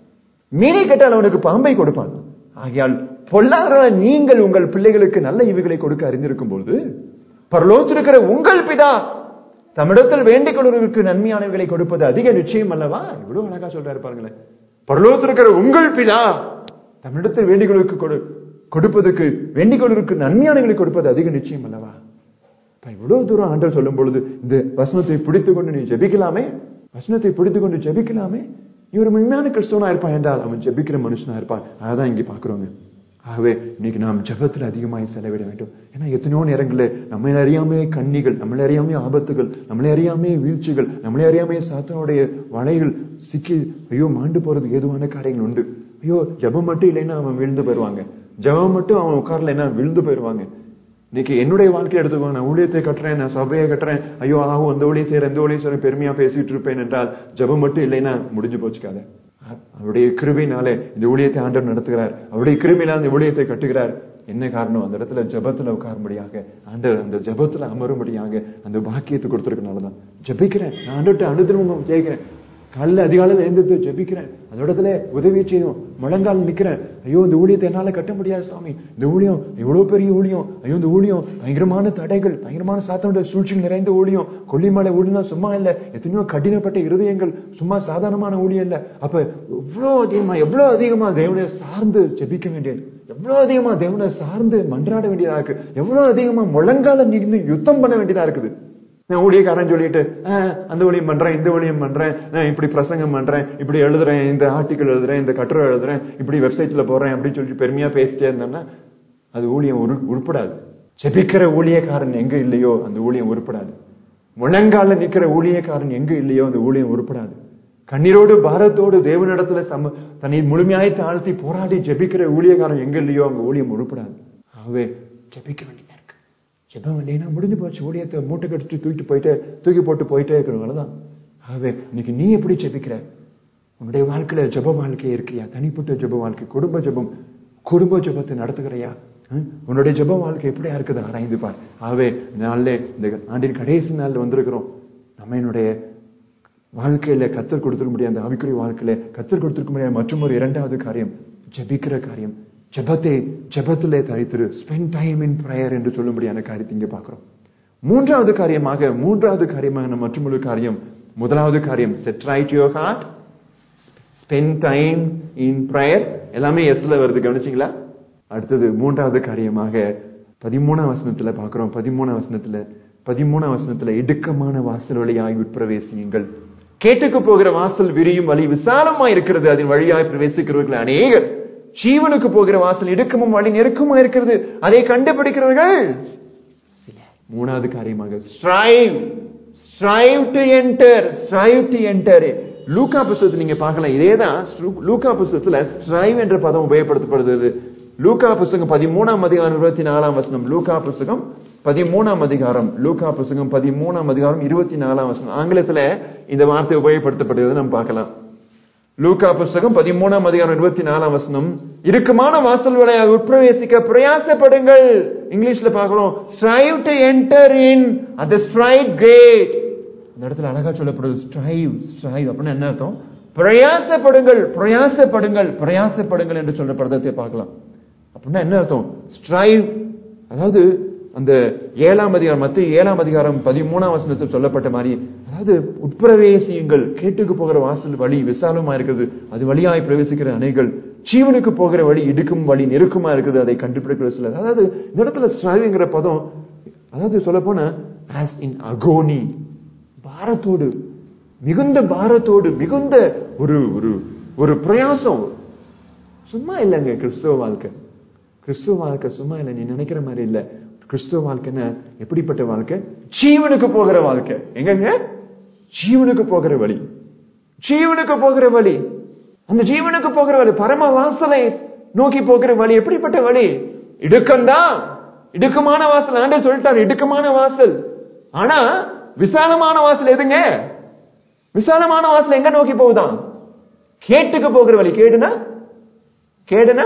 மீனை கேட்டால் அவனுக்கு பாம்பை கொடுப்பான் ஆகையால் பொல்லாத நீங்கள் உங்கள் பிள்ளைகளுக்கு நல்ல ஈவுகளை கொடுக்க அறிந்திருக்கும் போது பரலோத்திருக்கிற உங்கள் பிதா தம்மிடத்தில் வேண்டிக் கொள்வதற்கு நன்மையானவைகளை கொடுப்பது அதிக நிச்சயம் அல்லவா இவ்வளவு அழகா சொல்றாரு பாருங்களேன் பரலோத்திருக்கிற உங்கள் பிதா தம்மிடத்தில் வேண்டிக் கொள்வதற்கு கொடு கொடுப்பதற்கு வேண்டிக் கொள்வதற்கு நன்மையானவைகளை கொடுப்பது அதிக நிச்சயம் அல்லவா அப்ப இவ்வளவு தூரம் ஆண்டவர் சொல்லும் பொழுது இந்த வசனத்தை பிடித்துக் கொண்டு நீ ஜெபிக்கலாமே வசனத்தை பிடித்துக் கொண்டு ஜெபிக்கலாமே நீ ஒரு உண்மையான கிறிஸ்தவனா இருப்பான் என்றால் அவன் ஜெபிக்கிற மனுஷனா இருப்பான் அதான் இங்க பாக்குறோங்க ஆகவே இன்னைக்கு நாம் ஜெபத்தில் அதிகமாய் செலவிட வேண்டும் ஏன்னா எத்தனையோ நேரங்களில் நம்மளை அறியாமே கண்ணிகள் நம்மளை அறியாமே ஆபத்துகள் நம்மளை அறியாமே வீழ்ச்சிகள் நம்மளை அறியாமே சாத்தனுடைய வலைகள் சிக்கி ஐயோ மாண்டு போறதுக்கு ஏதுவான காரியங்கள் உண்டு ஐயோ ஜெபம் மட்டும் இல்லைன்னா அவன் விழுந்து போயிருவாங்க ஜெபம் மட்டும் அவன் உட்காரலைன்னா விழுந்து போயிருவாங்க இன்னைக்கு என்னுடைய வாழ்க்கையை எடுத்துக்கோ நான் ஊழியத்தை கட்டுறேன் நான் சபையை கட்டுறேன் ஐயோ ஆகும் அந்த ஊழியை செய்யறேன் இந்த ஊழியை செய்யறேன் பெருமையா பேசிட்டு இருப்பேன் என்றால் ஜெபம் மட்டும் இல்லைன்னா முடிஞ்சு போச்சுக்காத அவருடைய கிருபையினாலே இந்த ஊழியத்தை ஆண்டவர் நடத்துகிறார் அவருடைய கிருபையினால் இந்த ஊழியத்தை கட்டுகிறார் என்ன காரணம் அந்த இடத்துல ஜெபத்துல உட்காரும்படியாக ஆண்டவர் அந்த ஜெபத்துல அமரும்படியாக அந்த பாக்கியத்தை கொடுத்துருக்கனாலதான் ஜெபிக்கிறேன் நான் ஆண்டவர்கிட்ட அனுதினமும் கேட்கிறேன் காலைல அதிகாலையில் எழுந்திருந்து ஜெபிக்கிறேன் அந்த இடத்துல உதவி செய்யும் முழங்கால் நிக்கிறேன் ஐயோ இந்த ஊழியத்தை என்னால கட்ட முடியாது சாமி இந்த ஊழியம் எவ்வளவு பெரிய ஊழியம் ஐயோ இந்த ஊழியம் பயங்கரமான தடைகள் பயங்கரமான சாத்தனுடைய சூழ்ச்சிகள் நிறைந்த ஊழியம் கொல்லிமலை ஊழியம் சும்மா இல்ல எத்தனையோ கடினப்பட்ட இருதயங்கள் சும்மா சாதாரணமான ஊழியம் இல்ல அப்ப எவ்வளவு அதிகமா எவ்வளவு அதிகமா தேவனை சார்ந்து ஜெபிக்க வேண்டியது எவ்வளவு அதிகமா தேவனை சார்ந்து மன்றாட வேண்டியதா இருக்கு எவ்வளவு அதிகமா முழங்கால நின்று யுத்தம் பண்ண வேண்டியதா இருக்குது நான் ஊழியக்காரன் சொல்லிட்டு "ஆஹ், அந்த ஊழியம் பண்றேன் இந்த ஊழியம் பண்றேன் நான் இப்படி பிரசங்கம் பண்றேன் இப்படி எழுதுறேன் இந்த ஆர்டிக்கல் எழுதுறேன் இந்த கட்டுரை எழுதுறேன் இப்படி வெப்சைட்ல போறேன் அப்படின்னு சொல்லிட்டு பெருமையா பேசிட்டே இருந்தேன்னா அது ஊழியம் உரு உருப்படாது ஜெபிக்கிற ஊழியக்காரன் எங்க இல்லையோ அந்த ஊழியம் உருப்படாது முழங்கால நிக்கிற ஊழியக்காரன் எங்க இல்லையோ அந்த ஊழியம் உருப்படாது கண்ணீரோடு பாரத்தோடு தேவனிடத்துல சம தன்னை முழுமையாய் தாழ்த்தி போராடி ஜெபிக்கிற ஊழியக்காரன் எங்க இல்லையோ அங்க ஊழியம் உருப்படாது ஆகவே ஜெபிக்க வேண்டியதா இருக்கு ஜெபம் இல்லைன்னா முடிஞ்சு போச்சு ஊழியத்தை மூட்டை கட்டிட்டு தூக்கிட்டு போயிட்டே தூக்கி போட்டு போயிட்டே இருக்கணும் அவ்வளவுதான் ஆகவே இன்னைக்கு நீ எப்படி ஜெபிக்கிற உன்னுடைய வாழ்க்கையில ஜெப வாழ்க்கை இருக்கியா தனிப்பட்ட ஜெப வாழ்க்கை குடும்ப ஜெபம் குடும்ப ஜெபத்தை நடத்துகிறையா ஹம்? உன்னுடைய ஜெப வாழ்க்கை எப்படியா இருக்குது ஆராய்ந்து பார் ஆகவே இந்த நாள்ல இந்த ஆண்டின் கடைசி நாள்ல வந்திருக்கிறோம் நம்ம என்னுடைய வாழ்க்கையில கத்தர் கொடுத்திருக்க முடியாது அந்த ஆவிக்குரிய வாழ்க்கையில கத்தர் கொடுத்திருக்க முடியாது மற்றும் ஒரு இரண்டாவது காரியம் ஜெபிக்கிற காரியம் ஜெபத்தை ஜெபத்திலே தரித்திரு ஸ்பெண்ட் டைம் இன் ப்ரேயர் என்று சொல்லும்படியான காரியத்தை இங்க பார்க்கிறோம் மூன்றாவது காரியமாக மூன்றாவது காரியமாக நம்ம மற்றொரு காரியம் முதலாவது காரியம் set right your heart spend time in prayer எல்லாமே எஸ்ல வருது கவனிச்சிங்களா அடுத்தது மூன்றாவது காரியமாக பதிமூணாம் வசனத்துல பார்க்கிறோம் பதிமூணாம் வசனத்துல பதிமூணாம் வசனத்துல இடுக்கமான வாசல் வழியாய் உட்பிரவேசியுங்கள் கேட்டுக்கு போகிற வாசல் விரியும் வழி விசாலமா இருக்கிறது அதன் வழியாய் பிரவேசிக்கிறவர்கள் அநேகர் ஜீவனுக்கு போகிற வாசல் இடுக்கமும் வழி நெருக்கமா இருக்கிறது அதை கண்டுபிடிக்கிறவர்கள் சிலர் மூணாவது காரியமாக strive strive to enter strive to enter லூகா புஸ்தகத்தை நீங்க பார்க்கலாம் இதேதான் லூகா புஸ்தகத்துல ஸ்ட்ரைவ் என்ற பதம் உபயோகப்படுத்தப்படுகிறது லூகா புஸ்தகம் பதிமூணாம் அதிகாரம் இருபத்தி நாலாம் வசனம் லூகா புஸ்தகம் பதிமூணாம் அதிகாரம் லூகா புஸ்தகம் பதிமூணாம் அதிகாரம் இருபத்தி நாலாம் வசனம் ஆங்கிலத்துல இந்த வார்த்தை உபயோகப்படுத்தப்படுகிறது நம்ம பார்க்கலாம் லூகா புஸ்தகம் பதிமூணாம் அதிகாரம் இருபத்தி நாலாம் வசனம் இறுக்கமான வாசல் வழியாக உட்பிரவேசிக்க பிரயாசப்படுங்கள் இங்கிலீஷ்ல பார்க்கிறோம் strive to enter in at the strait gate இந்த இடத்துல அழகா சொல்லப்படுது ஸ்ட்ரைவ் ஸ்ட்ரைவ் அப்படின்னா என்ன அர்த்தம் பிரயாசப்படுங்கள் பிரயாசப்படுங்கள் பிரயாசப்படுங்கள் என்று சொல்ற பதத்தை பார்க்கலாம் அப்படின்னா என்ன அர்த்தம் ஸ்ட்ரைவ் அதாவது அந்த ஏழாம் அதிகாரம் மத்திய ஏழாம் அதிகாரம் பதிமூணாம் வசனத்தில் சொல்லப்பட்ட மாதிரி அதாவது உட்பிரவேசியுங்கள் கேட்டுக்கு போகிற வாசல் வழி விசாலமா இருக்குது அது வழியாய் பிரவேசிக்கிற அணைகள் ஜீவனுக்கு போகிற வழி இடுக்கும் வழி நெருக்கமா இருக்குது அதை கண்டுபிடிக்கிற சில அதாவது இந்த இடத்துல ஸ்ட்ரைவ்ங்கிற பதம் அதாவது சொல்ல போனா ஆஸ் இன் அகோனி பாரத்தோடு மிகுந்த பாரத்தோடு மிகுந்த ஒரு ஒரு ஒரு பிரயாசம் சும்மா இல்லைங்க கிறிஸ்துவ வாழ்க்கை கிறிஸ்துவ வாழ்க்கை சும்மா இல்லை நீ நினைக்கிற மாதிரி இல்ல கிறிஸ்துவ வாழ்க்கைன்னா எப்படிப்பட்ட வாழ்க்கை ஜீவனுக்கு போகிற வாழ்க்கை எங்கங்க ஜீவனுக்கு போகிற வழி ஜீவனுக்கு போகிற வழி அந்த ஜீவனுக்கு போகிற வழி பரம வாசலை நோக்கி போகிற வழி எப்படிப்பட்ட வழி இடுக்கம்தான் இடுக்கமான வாசல் ஆண்டே சொல்லிட்டாரு இடுக்கமான வாசல் ஆனா விசாலமான வாசல் எதுங்க விசாலமான வாசல் எங்க நோக்கி போகுதான் கேட்டுக்கு போகிற வழி கேடுனா கேடுனா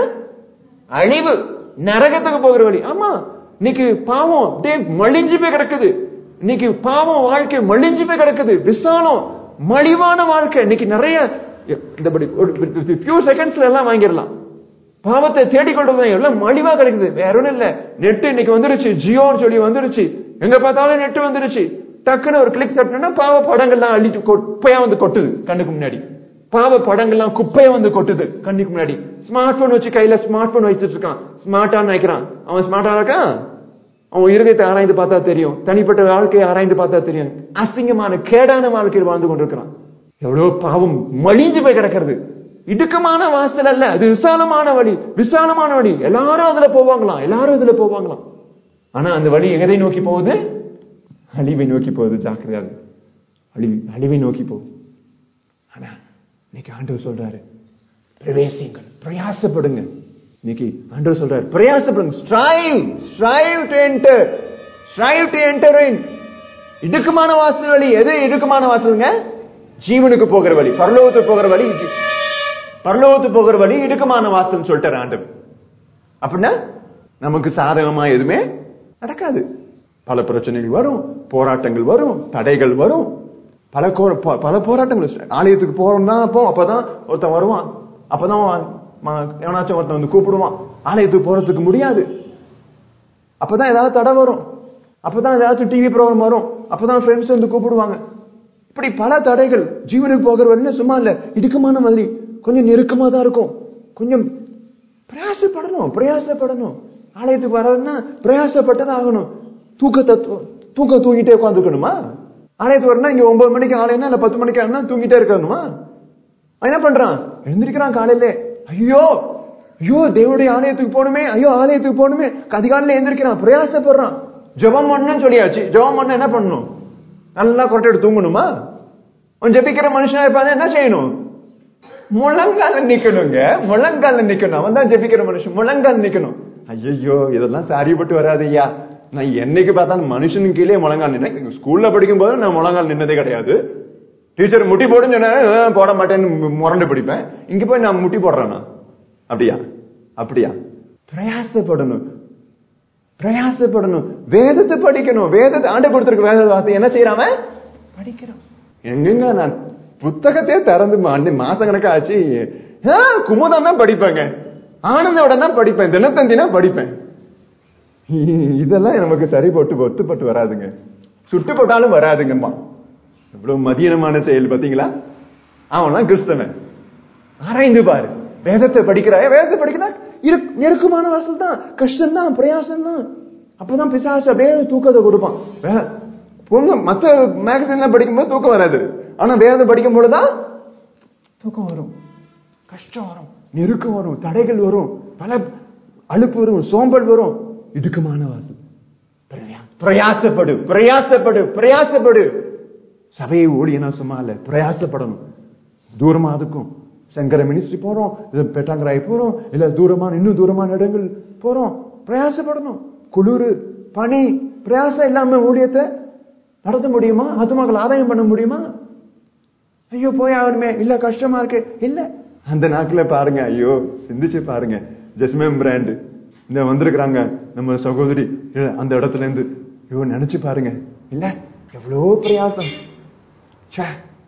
அழிவு நரகத்துக்கு போகிற வழி ஆமா இன்னைக்கு பாவம் அப்படியே மலிஞ்சு போய் கிடக்குது இன்னைக்கு பாவம் வாழ்க்கை மலிஞ்சு போய் கிடக்குது விசாலம் மலிவான வாழ்க்கை இன்னைக்கு நிறைய இந்தபடி ஃபியூ செகண்ட்ஸ்ல எல்லாம் வாங்கிடலாம் பாவத்தை தேடிக்கொண்டு எல்லாம் மலிவா கிடைக்குது வேற ஒண்ணும் இல்ல நெட் இன்னைக்கு வந்துருச்சு ஜியோன்னு சொல்லி வந்துருச்சு எங்க பார்த்தாலும் நெட் வந்துருச்சு டக்குன்னு ஒரு கிளிக் தட்டினா பாவ படங்கள்லாம் அள்ளிட்டு குப்பையா வந்து கொட்டுது கண்ணுக்கு முன்னாடி பாவ படங்கள்லாம் குப்பையா வந்து கொட்டுது கண்ணுக்கு முன்னாடி ஸ்மார்ட் போன் வச்சு கையில ஸ்மார்ட் போன் வச்சுட்டு இருக்கான் ஸ்மார்ட்டான்னு நினைக்கிறான் அவன் ஸ்மார்ட்டா இருக்கான் அவன் இருதயத்தை ஆராய்ந்து பார்த்தா தெரியும் தனிப்பட்ட வாழ்க்கையை ஆராய்ந்து பார்த்தா தெரியும் அசிங்கமான கேடான வாழ்க்கையில் வாழ்ந்து கொண்டிருக்கிறான் எவ்வளவு பாவம் மலிஞ்சு போய் கிடக்கிறது இடுக்கமான வாசல் அல்ல அது விசாலமான வழி விசாலமான வழி எல்லாரும் அதுல போவாங்களாம் எல்லாரும் அதுல போவாங்களாம் ஆனா அந்த வழி எதை நோக்கி போகுது அழிவை நோக்கி போகுது ஜாக்கிரதையாக அழிவு அழிவை நோக்கி போகுது ஆனா இன்னைக்கு ஆண்டவர் சொல்றாரு பிரவேசிங்கள் பிரயாசப்படுங்க இன்னைக்கு ஆண்டவர் சொல்றாரு பிரயாசப்படுங்க strive strive to enter strive to enter in இடுக்கமான வாசல் வழி எது இடுக்கமான வாசலுங்க ஜீவனுக்கு போகிற வழி பரலோகத்துக்கு போகிற வழி பரலோகத்துக்கு போகிற வழி இடுக்கமான வாசல் சொல்லிட்டாரு ஆண்டவர் அப்படின்னா நமக்கு சாதகமா எதுவுமே நடக்காது பல பிரச்சனைகள் வரும் போராட்டங்கள் வரும் தடைகள் வரும் பல பல போராட்டங்கள் ஆலயத்துக்கு போறோம்னா அப்போ அப்பதான் ஒருத்தன் வருவான் அப்பதான் எவனாச்சும் ஒருத்தன் வந்து கூப்பிடுவான் ஆலயத்துக்கு போறதுக்கு முடியாது அப்பதான் ஏதாவது தடை வரும் அப்பதான் ஏதாச்சும் டிவி ப்ரோக்ராம் வரும் அப்பதான் ஃப்ரெண்ட்ஸ் வந்து கூப்பிடுவாங்க இப்படி பல தடைகள் ஜீவனுக்கு போகிற வரைக்கும் சும்மா இல்ல இடுக்கமான மாதிரி கொஞ்சம் நெருக்கமா தான் இருக்கும் கொஞ்சம் பிரயாசப்படணும் பிரயாசப்படணும் ஆலயத்துக்கு வர்றதுன்னா பிரயாசப்பட்டுதான் ஆகணும் தூக்கத்தை தூக்கம் தூங்கிட்டே உட்காந்துக்கணுமா ஆலயத்துக்கு வரணும் இங்க ஒன்பது மணிக்கு ஆலயம்னா இல்ல பத்து மணிக்கு ஆனா தூங்கிட்டே இருக்கணுமா என்ன பண்றான் எழுந்திருக்கிறான் காலையில ஐயோ ஐயோ தேவனுடைய ஆலயத்துக்கு போகணுமே ஐயோ ஆலயத்துக்கு போகணுமே அதிகாலையில எழுந்திருக்கிறான் பிரயாசப்படுறான் ஜபம் பண்ணணும்னு சொல்லியாச்சு ஜபம் பண்ண என்ன பண்ணணும் நல்லா கொரட்டை தூங்கணுமா அவன் ஜபிக்கிற மனுஷனா இருப்பாங்க என்ன செய்யணும் முழங்கால நிக்கணுங்க முழங்கால நிக்கணும் அவன் தான் ஜபிக்கிற மனுஷன் முழங்கால் நிக்கணும் ஐயோ இதெல்லாம் சாரியப்பட்டு வராது ஐயா நான் என்னைக்கு பார்த்தாலும் மனுஷனுக்கு கீழே முழங்கால் நின்னேன் ஸ்கூல்ல படிக்கும் போது நான் முழங்கால் நின்னதே கிடையாது டீச்சர் முட்டி போடுன்னு சொன்னா போட மாட்டேன்னு முரண்டு பிடிப்பேன் இங்க போய் நான் முட்டி போடுறேன்னா அப்படியா அப்படியா பிரயாசப்படணும் பிரயாசப்படணும் வேதத்தை படிக்கணும் வேதத்தை ஆண்டு கொடுத்திருக்க வேத வார்த்தை என்ன செய்யறாம படிக்கிறோம் எங்கெங்க நான் புத்தகத்தையே திறந்து மாசம் கணக்கா ஆச்சு குமுதம் தான் படிப்பேங்க ஆனந்த தான் படிப்பேன் தினத்தந்தினா படிப்பேன் இதெல்லாம் நமக்கு சரி போட்டு ஒத்துப்பட்டு வராதுங்க சுட்டு போட்டாலும் வராதுங்கம்மா இவ்வளவு மதியனமான செயல் பாத்தீங்களா அவன்லாம் கிறிஸ்தவன் ஆராய்ந்து பாரு வேதத்தை படிக்கிறாய வேதத்தை படிக்கிறா இரு- நெருக்கமான வாசல் தான் கஷ்டம் தான் பிரயாசம் தான் அப்பதான் பிசாசு அப்படியே தூக்கத்தை கொடுப்பான் வே- பொண்ணு மத்த மேகசின்லாம் படிக்கும்போது தூக்கம் வராது ஆனா வேதம் படிக்கும் பொழுதுதான் தூக்கம் வரும் கஷ்டம் வரும் நெருக்கம் வரும் தடைகள் வரும் பல அலுப்பு வரும் சோம்பல் வரும் இடுக்கமான வாசல் பிரயா- பிரயாசப்படு பிரயாசப்படு பிரயாசப்படு சபையை ஊழியனா சும்மா இல்ல பிரயாசப்படணும் தூரமா அதுக்கும் சங்கர மினிஸ்ட்ரி போறோம் இல்ல பெட்டாங்கராய் போறோம் இல்ல தூரமான இன்னும் தூரமான இடங்கள் போறோம் பிரயாசப்படணும் குளிர் பனி பிரயாசம் இல்லாம ஊழியத்தை நடத்த முடியுமா ஆத்மாக்கள் ஆதாயம் பண்ண முடியுமா ஐயோ போய் ஆகணுமே இல்ல கஷ்டமா இருக்கு இல்ல அந்த நாட்கள பாருங்க ஐயோ சிந்திச்சு பாருங்க ஜஸ்மேம் பிராண்ட் இந்த வந்திருக்கிறாங்க நம்ம சகோதரி இல்ல, அந்த இடத்துல இருந்து ஐயோ நினைச்சு பாருங்க இல்ல எவ்வளோ பிரயாசம் ச்சே.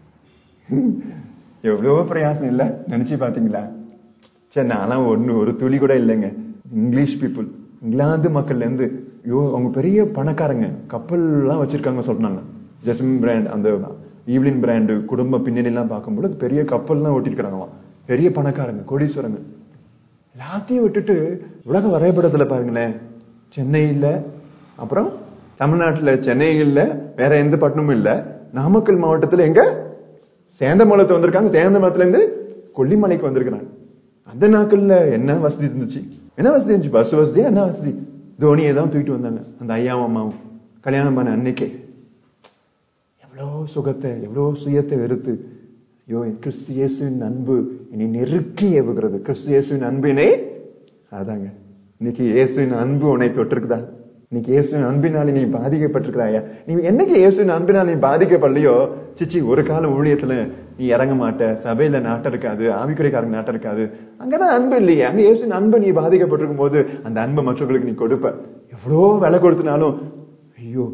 எவ்வளோ பிரயாசம் இல்ல நினைச்சு பாத்தீங்களா சரி நான்லாம் ஒண்ணு ஒரு துளி கூட இல்லைங்க இங்கிலீஷ் பீப்புள் இங்கிலாந்து மக்கள்ல இருந்து ஐயோ அவங்க பெரிய பணக்காரங்க கப்பல் எல்லாம் வச்சிருக்காங்க சொல்றாங்க ஜஸ்மின் பிராண்ட் அந்த ஈவ்லின் பிராண்ட் குடும்ப பின்னணி எல்லாம் பார்க்கும்போது பெரிய கப்பல் எல்லாம் ஓட்டிருக்கிறாங்களாம் பெரிய பணக்காரங்க கோடீஸ்வரங்க எல்லாத்தையும் விட்டுட்டு உலக வரைபடத்துல பாருங்களேன் சென்னையில அப்புறம் தமிழ்நாட்டுல சென்னை இல்ல வேற எந்த பட்டணமும் இல்ல நாமக்கல் மாவட்டத்துல எங்க சேந்தமலத்தை வந்திருக்காங்க சேந்தமலத்துல இருந்து கொல்லிமலைக்கு வந்திருக்கிறாங்க அந்த நாட்கள்ல என்ன வசதி இருந்துச்சு என்ன வசதி இருந்துச்சு பஸ் வசதியா என்ன வசதி தோனியை தான் தூக்கிட்டு வந்தாங்க அந்த ஐயாவும் அம்மாவும் கல்யாணம் பண்ண அன்னைக்கே எவ்வளோ சுகத்தை எவ்வளோ சுயத்தை வெறுத்து ஐயோ என் கிறிஸ்து இயேசுவின் அன்பு என்னை நெருக்கி ஏவுகிறது கிறிஸ்து இயேசுவின் அன்பினை அதாங்க இன்னைக்கு இயேசுவின் அன்பு உன்னை தொட்டிருக்குதா இன்னைக்கு இயேசுவின் அன்பினால நீ பாதிக்கப்பட்டிருக்கிறாயா நீ என்னைக்கு இயேசுவின் அன்பினால் நீ பாதிக்கப்படலையோ சிச்சி ஒரு கால ஊழியத்துல நீ இறங்க மாட்ட சபையில நாட்டம் இருக்காது ஆவிக்குறைக்காரங்க நாட்டம் இருக்காது அங்கதான் அன்பு இல்லையே அங்க இயேசுவின் அன்பு நீ பாதிக்கப்பட்டிருக்கும் போது அந்த அன்பை மற்றவங்களுக்கு நீ கொடுப்ப எவ்வளோ விலை கொடுத்தனாலும் ஐயோ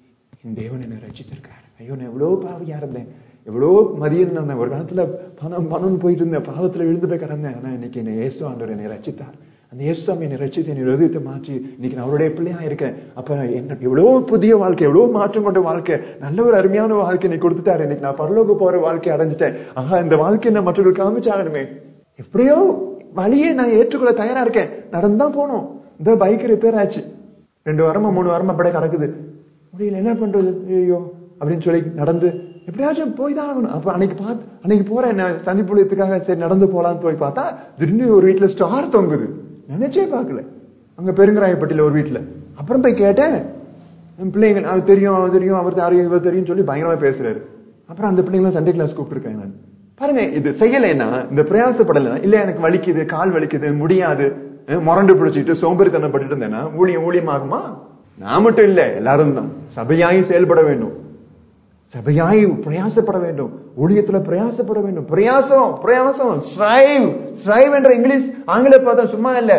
என் தேவன் என்னை ரட்சித்திருக்காரு ஐயோ நான் எவ்வளவு பாவியா இருந்தேன் எவ்வளோ மதியம் இருந்தேன் ஒரு காலத்துல பணம் பணம்னு போயிட்டு இருந்தேன் பாவத்துல விழுந்து போய் கிடந்தேன் ஆனா இன்னைக்கு என்னை இயேசு ஆண்டவர் என்னை ரட்சித்தார் அந்த இயேசுவாமி என்னை ரட்சித்து என்னை ஹிருதயத்தை மாற்றி இன்னைக்கு நான் அவருடைய பிள்ளையா இருக்கேன் அப்ப என்ன எவ்வளவு புதிய வாழ்க்கை எவ்வளவு மாற்றம் கொண்ட வாழ்க்கை நல்ல ஒரு அருமையான வாழ்க்கை நீ கொடுத்துட்டாரு இன்னைக்கு நான் பரலோக போற வாழ்க்கை அடைஞ்சிட்டேன் ஆஹா இந்த வாழ்க்கையை நான் மற்றவர்களுக்கு காமிச்சாகணுமே எப்படியோ வழியே நான் ஏற்றுக்கொள்ள தயாரா இருக்கேன் நடந்துதான் போனோம் இந்த பைக் ரிப்பேர் ஆச்சு ரெண்டு வாரமா மூணு வாரமா அப்படியே கிடக்குது முடியல என்ன பண்றது ஐயோ அப்படின்னு சொல்லி நடந்து எப்படியாச்சும் போய் தான் ஆகணும் அப்ப அன்னைக்கு பார்த்து அன்னைக்கு போறேன் நான் சந்திப்புலத்துக்காக சரி நடந்து போலான்னு போய் பார்த்தா திடீர்னு ஒரு வீட்டுல ஸ்டார் தொங்குது நினைச்சே பார்க்கல அங்க பெருங்கராயப்பட்டியில ஒரு வீட்டுல அப்புறம் போய் கேட்டேன் என் பிள்ளைங்க அவர் தெரியும் அவர் தெரியும் அவர் தெரியும் இவர் தெரியும் சொல்லி பயங்கரமா பேசுறாரு அப்புறம் அந்த பிள்ளைங்களை சண்டே கிளாஸ் கூப்பிட்டுருக்கேன் நான் பாருங்க இது செய்யலைன்னா இந்த பிரயாசப்படலைன்னா இல்ல எனக்கு வலிக்குது கால் வலிக்குது முடியாது அஹ் முரண்டு பிடிச்சிட்டு சோம்பேறித்தனம் பட்டுட்டு இருந்தேன்னா ஊழியம் ஊழியம் ஆகுமா நான் மட்டும் இல்ல எல்லாரும் தான் சபையாயும் செயல்பட வேண்டும் சபையாய் பிரயாசப்பட வேண்டும் ஊழியத்துல பிரயாசப்பட வேண்டும் பிரயாசம் பிரயாசம் ஸ்ட்ரைவ் ஸ்ட்ரைவ் என்ற இங்கிலீஷ் ஆங்கில பார்த்தா சும்மா இல்ல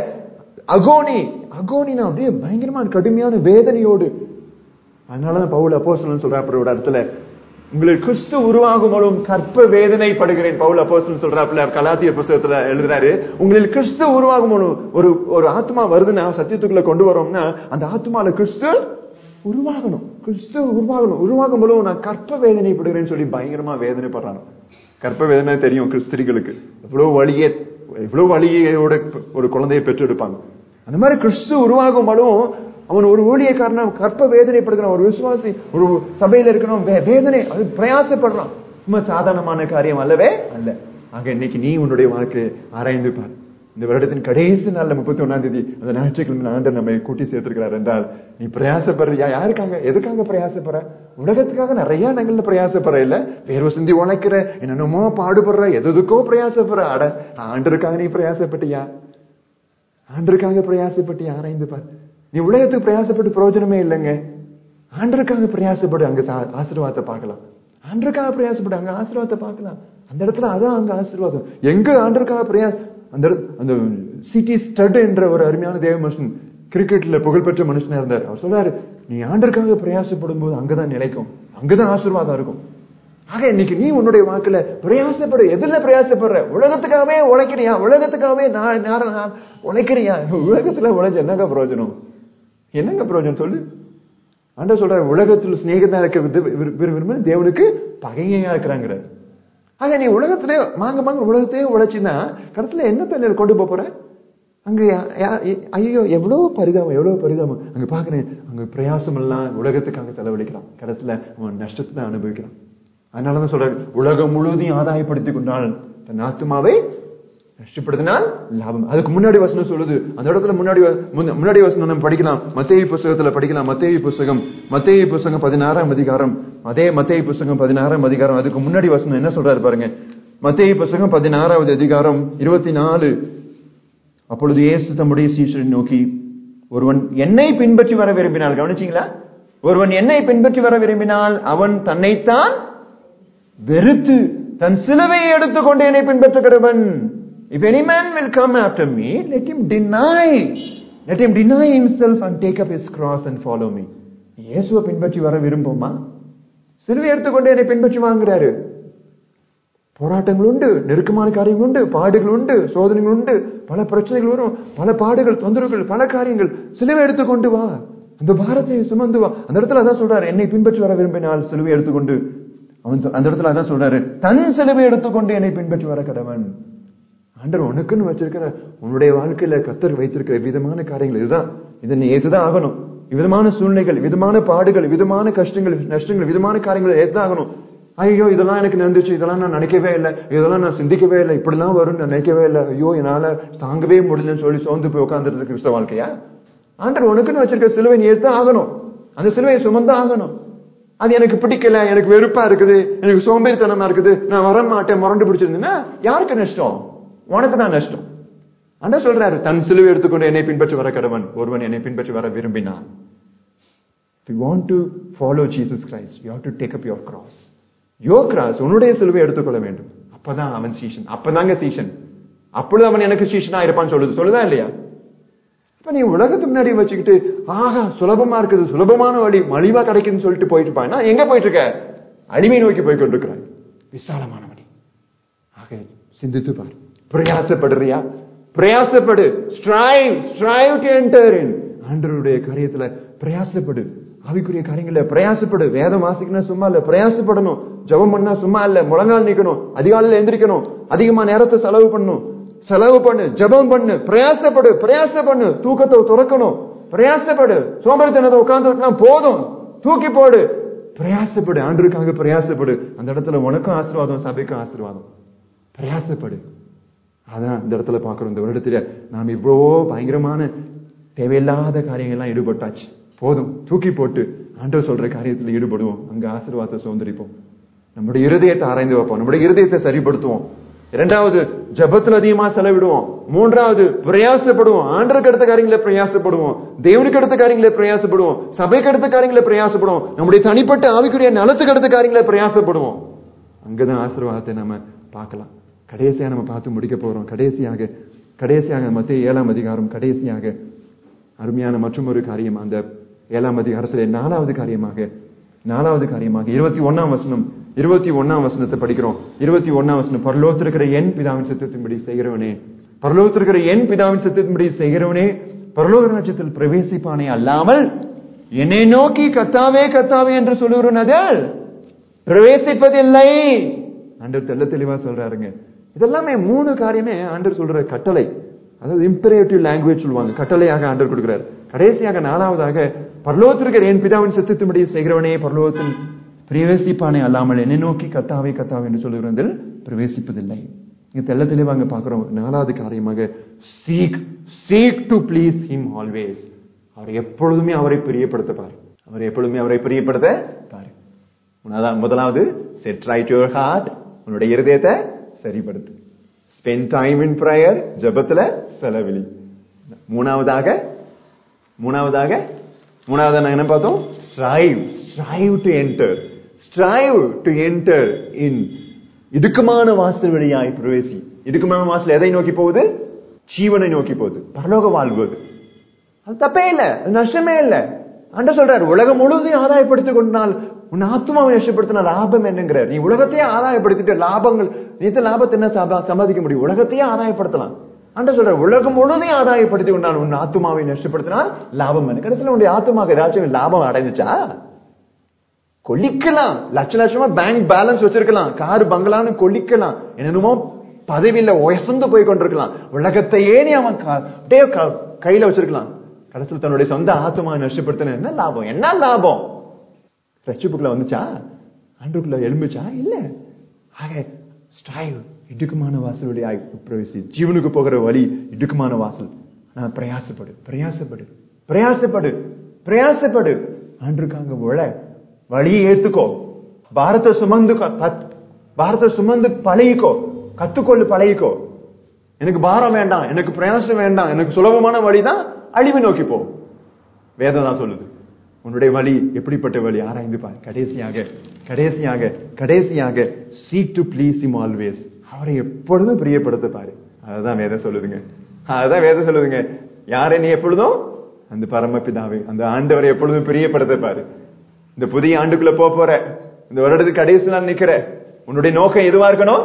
அகோனி அகோனினா அப்படியே பயங்கரமான கடுமையான வேதனையோடு அதனாலதான் பவுல் அப்போஸ்தலன் சொல்றாப்புல ஒரு இடத்துல உங்களுக்கு கிறிஸ்து உருவாகும் மூலம் கற்ப வேதனைப்படுகிறேன் பவுல் அப்போஸ்தலன் சொல்றாப்புல கலாத்திய புஸ்தகத்துல எழுதுறாரு உங்களில் கிறிஸ்து உருவாகும் மூலம் ஒரு ஒரு ஆத்மா வருதுன்னா சத்தியத்துக்குள்ள கொண்டு வரோம்னா அந்த ஆத்மால கிறிஸ்து உருவாகணும் கிறிஸ்து உருவாகணும் உருவாகும் மூலம் நான் கற்ப வேதனைப்படுகிறேன்னு சொல்லி பயங்கரமா வேதனைப்படுறாங்க கற்ப வேதனை தெரியும் கிறிஸ்திரிகளுக்கு எவ்வளவு வழியே எவ்வளவு வழியோட ஒரு குழந்தையை பெற்றெடுப்பாங்க அந்த மாதிரி கிறிஸ்து உருவாகும் மூலம் அவன் ஒரு ஊழியக்காரனா கற்ப வேதனைப்படுகிறான் ஒரு விசுவாசி ஒரு சபையில இருக்கணும் வே- வேதனை அது பிரயாசப்படுறான் சும்மா சாதாரணமான காரியம் அல்லவே அல்ல ஆக இன்னைக்கு நீ உன்னுடைய வாழ்க்கையை ஆராய்ந்து பார் இந்த வருடத்தின் கடைசி நாள்ல முப்பத்தி ஒன்னாம் தேதி அந்த ஞாயிற்றுக்கிழமை ஆண்டர் நம்மை கூட்டி சேர்த்திருக்கிறார் என்றால் நீ பிரயாசப்படுறியா யாருக்காங்க எதுக்காக பிரயாசப்படுற உலகத்துக்காக நிறைய இடங்கள்ல பிரயாசப்படுற இல்ல வேர்வை சிந்தி உழைக்கிற என்னென்னமோ பாடுபடுற எது எதுக்கோ பிரயாசப்படுற அட ஆண்டருக்காக நீ பிரயாசப்பட்டியா ஆண்டருக்காக பிரயாசப்பட்டு ஆராய்ந்து பார் நீ உலகத்துக்கு பிரயாசப்பட்டு பிரயோஜனமே இல்லைங்க ஆண்டருக்காக பிரயாசப்படு அங்க சா- ஆசீர்வாதத்தை பார்க்கலாம் ஆண்டருக்காக பிரயாசப்படு அங்க ஆசீர்வாதத்தை பார்க்கலாம் அந்த இடத்துல அதான் அங்க ஆசீர்வாதம் எங்க ஆண்டருக்காக பிரயா அந்த இடத்து- அந்த சிட்டி ஸ்டட் என்ற ஒரு அருமையான தேவ மனுஷன் கிரிக்கெட்ல புகழ்பெற்ற மனுஷனா இருந்தார் அவர் சொல்றாரு நீ ஆண்டருக்காக பிரயாசப்படும் போது அங்கதான் நிலைக்கும் அங்கதான் ஆசீர்வாதம் இருக்கும் ஆக இன்னைக்கு நீ உன்னுடைய வாக்குல பிரயாசப்படு எதுல பிரயாசப்படுற உலகத்துக்காகவே உழைக்கிறியா உலகத்துக்காகவே நான் நான் நான் உழைக்கிறியா உலகத்துல உழைச்ச என்னங்க பிரயோஜனம் என்னங்க பிரயோஜனம் சொல்லு ஆண்டவர் சொல்ற உலகத்தில் சிநேகத்தா இருக்க விரும்ப- விரும்ப- விரும்ப தேவனுக்கு பகையா இருக்கிறாங்கிற ஆக நீ உலகத்திலே மாங்க மாங்க உலகத்தையே உழைச்சின்னா கடத்துல என்ன தண்ணீர் கொண்டு போப் போற அங்க யா- யா- ஐயோ எவ்வளவு பரிதாபம் எவ்வளவு பரிதாபம் அங்க பாக்குறேன் அங்க பிரயாசம் எல்லாம் உலகத்துக்காக செலவழிக்கிறான் கடைசியில அவன் நஷ்டத்தை தான் அனுபவிக்கிறான் அதனாலதான் சொல்றேன் உலகம் முழுவதையும் ஆதாயப்படுத்திக் கொண்டால் தன் ஆத்மாவை நஷ்டப்படுத்தினால் லாபம் அதுக்கு முன்னாடி வசனம் சொல்லுது அந்த இடத்துல முன்னாடி வ- முன்ன- முன்னாடி வசனம் நம்ம படிக்கலாம் மத்தேயு புஸ்தகத்துல படிக்கலாம் மத்தேயு புஸ்தகம் மத்தேயு புஸ்தகம் பதினாறாம் அதிகாரம் அதே மத்தேயு புஸ்தகம் பதினாறாம் அதிகாரம் அதுக்கு முன்னாடி வசனம் என்ன சொல்றாரு பாருங்க மத்தேயு புஸ்தகம் பதினாறாவது அதிகாரம் இருபத்தி நாலு அப்பொழுது இயேசு தம்முடைய சீஷரை நோக்கி ஒருவன் என்னை பின்பற்றி வர விரும்பினால் கவனிச்சீங்களா ஒருவன் என்னை பின்பற்றி வர விரும்பினால் அவன் தன்னைத்தான் வெறுத்து தன் சிலுவையை எடுத்துக்கொண்டு என்னை பின்பற்றுகிறவன் if any man will come after me let him deny let him deny himself and take up his cross and follow me இயேசுவை பின்பற்றி வர விரும்புமா சிலுவை எடுத்துக்கொண்டு என்னை பின்பற்றி வாங்குறாரு போராட்டங்கள் உண்டு நெருக்கமான காரியங்கள் உண்டு பாடுகள் உண்டு சோதனைகள் உண்டு பல பிரச்சனைகள் வரும் பல பாடுகள் தொந்தரவுகள் பல காரியங்கள் சிலுவை எடுத்துக்கொண்டு வா அந்த பாரத்தை சுமந்து வா அந்த இடத்துல அதான் சொல்றாரு என்னை பின்பற்றி வர விரும்பினால் சிலுவை எடுத்துக்கொண்டு அவன் சொ- அந்த இடத்துல அதான் சொல்றாரு தன் சிலுவை எடுத்துக்கொண்டு என்னை பின்பற்றி வர கடவன் ஆண்டவர் உனக்குன்னு வச்சிருக்கிற உன்னுடைய வாழ்க்கையில கத்தர் வைத்திருக்கிற விதமான காரியங்கள் இதுதான் இதை நீ ஏத்துதான் ஆகணும் விதமான சூழ்நிலைகள் விதமான பாடுகள் விதமான கஷ்டங்கள் நஷ்டங்கள் விதமான காரியங்கள் ஏத்துதான் ஆகணும் ஐயோ இதெல்லாம் எனக்கு நடந்துச்சு இதெல்லாம் நான் நினைக்கவே இல்லை இதெல்லாம் நான் சிந்திக்கவே இல்லை இப்படிலாம் வரும்னு நான் நினைக்கவே இல்லை ஐயோ என்னால தாங்கவே முடியலன்னு சொல்லி சோர்ந்து போய் உட்காந்துட்டு கிறிஸ்தவ வாழ்க்கையா ஆண்டவர் உனக்குன்னு வச்சிருக்க சிலுவை நீ ஏத்தான் ஆகணும் அந்த சிலுவையை சுமந்தான் ஆகணும் அது எனக்கு பிடிக்கல எனக்கு வெறுப்பா இருக்குது எனக்கு சோம்பேறித்தனமா இருக்குது நான் வர மாட்டேன் முரண்டு பிடிச்சிருந்தேன்னா யாருக்கு நஷ்டம் உனக்கு தான் நஷ்டம் ஆண்டவர் சொல்றாரு தன் சிலுவை எடுத்துக்கொண்டு என்னை பின்பற்றி வர கடவன் ஒருவன் என்னை பின்பற்றி வர விரும்பினான் If you want to follow Jesus Christ, you have to take up your cross. Your cross, உன்னுடைய சிலுவை எடுத்துக்கொள்ள வேண்டும் அப்பதான் அவன் சீஷன் அப்பதாங்க சீஷன் அப்பொழுது அவன் எனக்கு சீஷனா இருப்பான்னு சொல்லுது சொல்லுதா இல்லையா இப்ப நீ உலகத்து முன்னாடி வச்சுக்கிட்டு ஆஹா சுலபமா இருக்குது சுலபமான வழி மலிவா கிடைக்குதுன்னு சொல்லிட்டு போயிட்டு இருப்பான் எங்க போயிட்டு இருக்க அடிமை நோக்கி போய் கொண்டிருக்கிறாய் விசாலமான வழி ஆக சிந்தித்து பார் பிரயாசப்படுறியா பிரயாசப்படு strive strive to enter in ஆண்டவருடைய காரியத்துல பிரயாசப்படு ஆவிக்குரிய காரியங்கள பிரயாசப்படு வேதம் வாசிக்கணும் சும்மா இல்ல பிரயாசப்படணும் ஜெபம் பண்ணா சும்மா இல்ல முழங்கால் நிக்கணும் அதிகாலையில எந்திரிக்கணும் அதிகமா நேரத்தை செலவு பண்ணணும் செலவு பண்ணு ஜெபம் பண்ணு பிரயாசப்படு பிரயாச பண்ணு தூக்கத்தை துறக்கணும் பிரயாசப்படு சோம்பேறித்தனத்தை உட்கார்ந்து போதும் தூக்கி போடு பிரயாசப்படு ஆண்டருக்காக பிரயாசப்படு அந்த இடத்துல உனக்கும் ஆசீர்வாதம் சபைக்கும் ஆசீர்வாதம் பிரயாசப்படு அதான் இந்த இடத்துல பார்க்கிறோம் இந்த வருடத்துல நாம் இவ்வளவோ பயங்கரமான தேவையில்லாத காரியங்கள்லாம் ஈடுபட்டாச்சு போதும் தூக்கி போட்டு ஆண்டவர் சொல்ற காரியத்துல ஈடுபடுவோம் அங்க ஆசீர்வாதத்தை சுதந்திரிப்போம் நம்முடைய இருதயத்தை ஆராய்ந்து வைப்போம் நம்முடைய இருதயத்தை சரிப்படுத்துவோம் இரண்டாவது ஜெபத்துல அதிகமா செலவிடுவோம் மூன்றாவது பிரயாசப்படுவோம் ஆண்டருக்கு அடுத்த காரியங்களை பிரயாசப்படுவோம் தேவனுக்கு அடுத்த காரியங்களை பிரயாசப்படுவோம் சபைக்கு அடுத்த காரியங்களை பிரயாசப்படுவோம் நம்முடைய தனிப்பட்ட ஆவிக்குரிய நலத்துக்கு அடுத்த காரியங்களை பிரயாசப்படுவோம் அங்கதான் ஆசீர்வாதத்தை நம்ம பார்க்கலாம் கடைசியா நம்ம பார்த்து முடிக்க போறோம் கடைசியாக கடைசியாக மத்திய ஏழாம் அதிகாரம் கடைசியாக அருமையான மற்றும் ஒரு காரியம் அந்த ஏழாம் அதிகாரத்திலே நாலாவது காரியமாக நாலாவது காரியமாக இருபத்தி ஒன்னாம் வசனம் இருபத்தி ஒன்னாம் வசனத்தை படிக்கிறோம் இருபத்தி ஒன்னாம் வசனம் பரலோகத்திருக்கிற என் பிதாவின் சத்தத்தின்படி செய்கிறவனே பரலோகத்திருக்கிற என் பிதாவின் சத்தத்தின்படி செய்கிறவனே பரலோக ராஜ்யத்தில் பிரவேசிப்பானே அல்லாமல் என்னை நோக்கி கத்தாவே கத்தாவே என்று சொல்லுகிறவன் அதில் பிரவேசிப்பதில்லை ஆண்டவர் தெள்ள தெளிவா சொல்றாருங்க இதெல்லாமே மூணு காரியமே ஆண்டவர் சொல்ற கட்டளை அதாவது இம்பரேட்டிவ் லாங்குவேஜ் சொல்லுவாங்க கட்டளையாக ஆண்டவர் கொடுக்கிறார் கடைசியாக நாலாவதாக பரலோகத்திற்கிற என் பிதாவின் சத்தத்தின்படி செய்கிறவனே பரலோகத்தில் பிரவேசிப்பானே அல்லாமல் என்னை நோக்கி கத்தாவே கத்தாவே என்று சொல்லுகிறதில் பிரவேசிப்பதில்லை இங்க தெள்ள தெளிவாங்க பார்க்கிறோம் நாலாவது காரியமாக seek seek to please him always அவர் எப்பொழுதுமே அவரை பிரியப்படுத்த பாரு அவர் எப்பொழுதுமே அவரை பிரியப்படுத்த பாரு உன்னதான் முதலாவது செட் ரைட் யுவர் ஹார்ட் உன்னுடைய இருதயத்தை சரிப்படுத்து ஸ்பெண்ட் டைம் இன் ப்ரேயர் ஜபத்துல செலவிழி மூணாவதாக மூணாவதாக மூணாவதாக நாங்க என்ன பார்த்தோம் strive strive to enter strive to enter in இடுக்கமான வாசல் வழியாய் பிரவேசி இடுக்கமான வாசல் எதை நோக்கி போகுது ஜீவனை நோக்கி போகுது பரலோக வாழ்வது அது தப்பே இல்ல அது நஷ்டமே இல்ல ஆண்ட சொல்றாரு உலகம் முழுவதையும் ஆதாயப்படுத்திக் கொண்டால் உன் ஆத்மாவை நஷ்டப்படுத்தின லாபம் என்னங்கிறார் நீ உலகத்தையே ஆதாயப்படுத்திட்டு லாபங்கள் நீத்த லாபத்தை என்ன சம்பா- சம்பாதிக்க முடியும் உலகத்தையே ஆதாயப்படுத்தலாம் ஆண்ட சொல்ற உலகம் முழுதையும் ஆதாயப்படுத்தி கொண்டான் உன் ஆத்துமாவை நஷ்டப்படுத்தினால் லாபம் என்ன கடைசியில் உன்னுடைய ஆத்துமாக்கு ஏதாச்சும் லாபம் அடைஞ்சுச்சா கொல்லிக்கலாம் லட்ச லட்சமா பேங்க் பேலன்ஸ் வச்சிருக்கலாம் கார் பங்களான்னு கொல்லிக்கலாம் என்னென்னமோ பதவியில உயர்ந்து போய் கொண்டிருக்கலாம் உலகத்தையே நீ அவன் க- அப்படியே க- கையில வச்சிருக்கலாம் கடைசியில் தன்னுடைய சொந்த ஆத்மா நஷ்டப்படுத்தின என்ன லாபம் என்ன லாபம் ரட்சிப்புக்குள்ள வந்துச்சா ஆண்டுக்குள்ள எழும்புச்சா இல்ல ஆக ஸ்ட்ரைவ் இடுக்குமான வாசல் வழியாய் பிரவேசி ஜீவனுக்கு போகிற வழி இடுக்குமான வாசல் நான் பிரயாசப்படு பிரயாசப்படு பிரயாசப்படு பிரயாசப்படு ஆண்டுக்காங்க உழ வழியை ஏத்துக்கோ பாரத்தை சுமந்து க- பத்- பாரத்தை சுமந்து பழகிக்கோ கத்துக்கொள்ளு பழகிக்கோ எனக்கு பாரம் வேண்டாம் எனக்கு பிரயாசம் வேண்டாம் எனக்கு சுலபமான வழிதான் அழிவு நோக்கி போ வேதம் தான் சொல்லுது உன்னுடைய வழி எப்படிப்பட்ட வழி ஆராய்ந்து பார் கடைசியாக கடைசியாக கடைசியாக seek to please him always அவரை எப்பொழுதும் பிரியப்படுத்த பாரு அதுதான் வேதம் சொல்லுதுங்க அதுதான் வேதம் சொல்லுதுங்க யாரை நீ எப்பொழுதும் அந்த பரமபிதாவை அந்த ஆண்டவரை எப்பொழுதும் பிரியப்படுத்த பாரு இந்த புதிய ஆண்டுக்குள்ள போக போற இந்த வருடத்துக்கு கடைசி நாள் நிக்கிற உன்னுடைய நோக்கம் எதுவா இருக்கணும்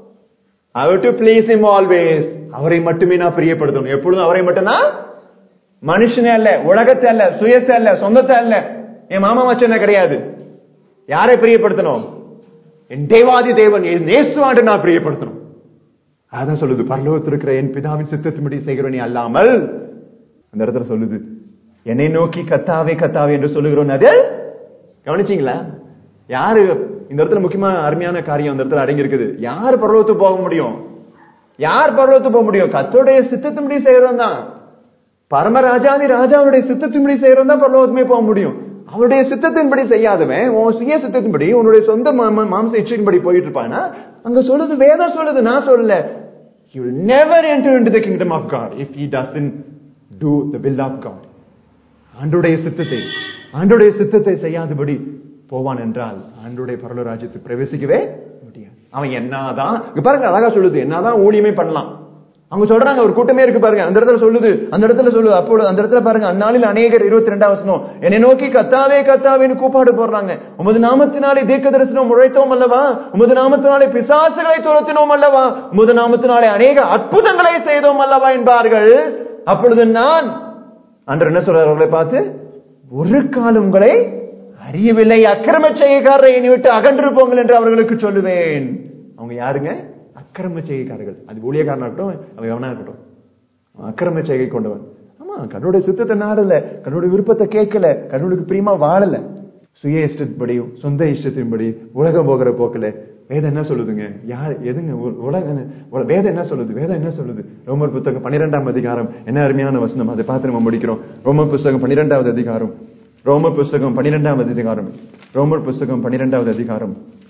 அவர் டு ப்ளீஸ் இம் ஆல்வேஸ் அவரை மட்டுமே நான் பிரியப்படுத்தணும் எப்பொழுதும் அவரை மட்டும்தான் மனுஷனே அல்ல உலகத்தை அல்ல சுயத்தை அல்ல சொந்தத்தை அல்ல என் மாமா மச்சனை கிடையாது யாரை பிரியப்படுத்தணும் என் தேவாதி தேவன் என் நேசுவாண்டு நான் பிரியப்படுத்தணும் அதான் சொல்லுது பரலோகத்தில் இருக்கிற என் பிதாவின் சித்தத்தின்படி செய்கிறவனே அல்லாமல் அந்த இடத்துல சொல்லுது என்னை நோக்கி கத்தாவே கத்தாவே என்று சொல்லுகிறோம் அது கவனிச்சீங்களா யாரு இந்த இடத்துல முக்கியமான அருமையான காரியம் அந்த இடத்துல அடங்கி இருக்குது யார் பரலோகத்துக்கு போக முடியும் யார் பரலோகத்துக்கு போக முடியும் கத்தோடைய சித்தத்தின்படி செய்யறோம் தான் பரமராஜாதி ராஜாவுடைய சித்தத்தின்படி செய்யறோம் தான் பரலோகத்துமே போக முடியும் அவருடைய சித்தத்தின்படி செய்யாதவன் உன் சுய சித்தத்தின்படி உன்னுடைய சொந்த மா- மாம்ச இச்சையின்படி போயிட்டு இருப்பானா அங்க சொல்லுது வேதம் சொல்லுது நான் சொல்லல he will never enter into the kingdom of God if he doesn't do the will of God ஆண்டுடைய சித்தத்தை ஆண்டுடைய சித்தத்தை செய்யாதபடி போவான் என்றால் ஆண்டுடைய பரலோ ராஜ்யத்தை பிரவேசிக்கவே முடியாது அவன் என்னதான் இங்க பாருங்க அழகா சொல்லுது என்னதான் ஊழியமே பண்ணலாம் அவங்க சொல்றாங்க ஒரு கூட்டமே இருக்கு பாருங்க அந்த இடத்துல சொல்லுது அந்த இடத்துல சொல்லுது அப்பொழுது அந்த இடத்துல பாருங்க அந்நாளில் அநேகர் இருபத்தி ரெண்டாம் வசனம் என்னை நோக்கி கத்தாவே கத்தாவேன்னு கூப்பாடு போடுறாங்க உமது நாமத்தினாலே தீர்க்க தரிசனம் உழைத்தோம் அல்லவா உமது நாமத்தினாலே பிசாசுகளை துரத்தினோம் அல்லவா உமது நாமத்தினாலே அநேக அற்புதங்களை செய்தோம் அல்லவா என்பார்கள் அப்பொழுது நான் அன்று என்ன சொல்றார் அவர்களை பார்த்து ஒரு காலம் உங்களை அறியவில்லை அக்கிரம செய்கைக்காரரை என்னை விட்டு அகன்று போங்கள் என்று அவர்களுக்கு சொல்லுவேன் அவங்க யாருங்க அக்கிரம செய்கைக்காரர்கள் அது ஊழியக்காரனா இருக்கட்டும் அவன் எவனா இருக்கட்டும் அவன் அக்கிரம செய்கை கொண்டவன் ஆமா கண்ணுடைய சித்தத்தை நாடல கண்ணுடைய விருப்பத்தை கேட்கல கண்ணுக்கு பிரியமா வாழல சுய இஷ்டப்படியும் சொந்த இஷ்டத்தின்படி உலகம் போகிற போக்குல வேதம் என்ன சொல்லுதுங்க யார் எதுங்க உ- உலக உல- வேதம் என்ன சொல்லுது வேதம் என்ன சொல்லுது ரோமர் புத்தகம் பன்னிரெண்டாம் அதிகாரம் என்ன அருமையான வசனம் அதை பார்த்து நம்ம முடிக்கிறோம் ரோமர் புஸ்தகம் பன்னிரெண்டாவது அதிகாரம் ரோமர் புஸ்தகம் பன்னிரெண்டாவது அதிகாரம் ரோமர் புஸ்தகம் பன்னிரெண்டாவது அதிகாரம்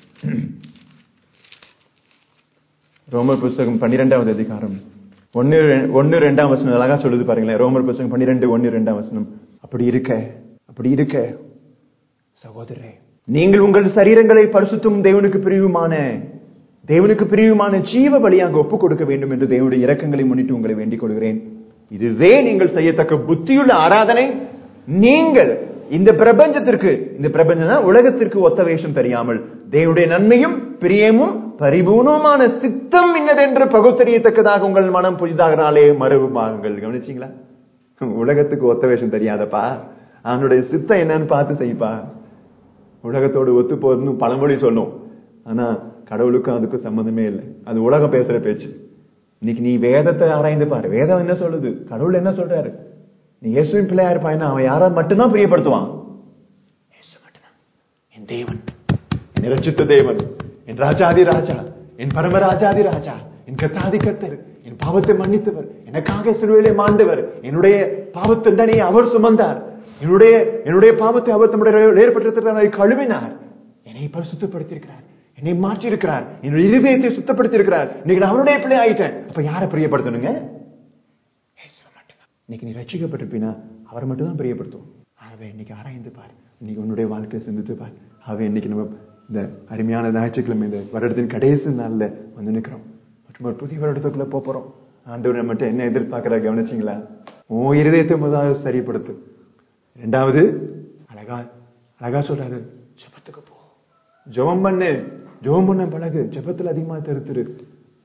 ரோமர் புஸ்தகம் பன்னிரெண்டாவது அதிகாரம் ஒன்னு ரெ- ஒன்னு ரெண்டாம் வசனம் அழகா சொல்லுது பாருங்களேன் ரோமர் புஸ்தகம் பன்னிரெண்டு ஒன்னு ரெண்டாம் வசனம் அப்படி இருக்க அப்படி இருக்க சகோதரரே நீங்கள் உங்கள் சரீரங்களை பரிசுத்தும் தேவனுக்கு பிரிவுமான தேவனுக்கு பிரிவுமான ஜீவ பலியாக ஒப்புக் கொடுக்க வேண்டும் என்று தேவனுடைய இரக்கங்களை முன்னிட்டு உங்களை வேண்டிக் கொள்கிறேன் இதுவே நீங்கள் செய்யத்தக்க புத்தியுள்ள ஆராதனை நீங்கள் இந்த பிரபஞ்சத்திற்கு இந்த பிரபஞ்சம் உலகத்திற்கு ஒத்த வேஷம் தெரியாமல் தேவனுடைய நன்மையும் பிரியமும் பரிபூர்ணமான சித்தம் இன்னதென்று பகுத்தறியத்தக்கதாக உங்கள் மனம் புதிதாகனாலே மறுபாகங்கள் கவனிச்சீங்களா உலகத்துக்கு ஒத்த வேஷம் தெரியாதப்பா அவனுடைய சித்தம் என்னன்னு பார்த்து செய்ப்பா உலகத்தோடு ஒத்து போகுதுன்னு பழமொழி சொல்லும் ஆனா கடவுளுக்கும் அதுக்கும் சம்மந்தமே இல்லை அது உலகம் பேசுற பேச்சு இன்னைக்கு நீ வேதத்தை ஆராய்ந்து பாரு வேதம் என்ன சொல்லுது கடவுள் என்ன சொல்றாரு நீ இயேசுவின் பிள்ளையா இருப்பாய்னா அவன் யாரா மட்டும்தான் பிரியப்படுத்துவான் இயேசு மட்டும்தான் என் தேவன் என் ரச்சித்த தேவன் என் ராஜாதி ராஜா என் பரமராஜாதி ராஜா என் கத்தாதி கர்த்தர் என் பாவத்தை மன்னித்தவர் எனக்காக சிறுவையிலே மாண்டவர் என்னுடைய பாவத்தண்டனை அவர் சுமந்தார் என்னுடைய என்னுடைய பாவத்தை அவர் தம்முடைய ஏற்பட்டிருக்கிறார் கழுவினார் என்னை பரிசுத்தப்படுத்தியிருக்கிறார் என்னை மாற்றி இருக்கிறார் என்னுடைய இருதயத்தை சுத்தப்படுத்தி இருக்கிறார் இன்னைக்கு நான் அவருடைய பிள்ளை ஆயிட்டேன் அப்ப யாரை பிரியப்படுத்தணுங்க இயேசுவை மட்டும்தான். இன்னைக்கு நீ ரட்சிக்கப்பட்டிருப்பீனா அவர் மட்டும் தான் பிரியப்படுத்துவோம் ஆகவே இன்னைக்கு ஆராய்ந்து பார் இன்னைக்கு உன்னுடைய வாழ்க்கையை சிந்தித்து பார் ஆகவே இன்னைக்கு நம்ம இந்த அருமையான ஞாயிற்றுக்கிழமை இந்த வருடத்தின் கடைசி நாள்ல வந்து நிக்கிறோம் மற்றும் ஒரு புதிய வருடத்துக்குள்ள போப் போறோம் ஆண்டவர் மட்டும் என்ன எதிர்பார்க்கிறா கவனிச்சீங்களா உன் இருதயத்தை முதலாவது சரிப்படுத்து ரெண்டாவது அழகா அழகா சொல்றாரு ஜெபத்துக்கு போ ஜெபம் பண்ணு ஜெபம் பண்ண பழகு ஜெபத்துல அதிகமா திருத்துரு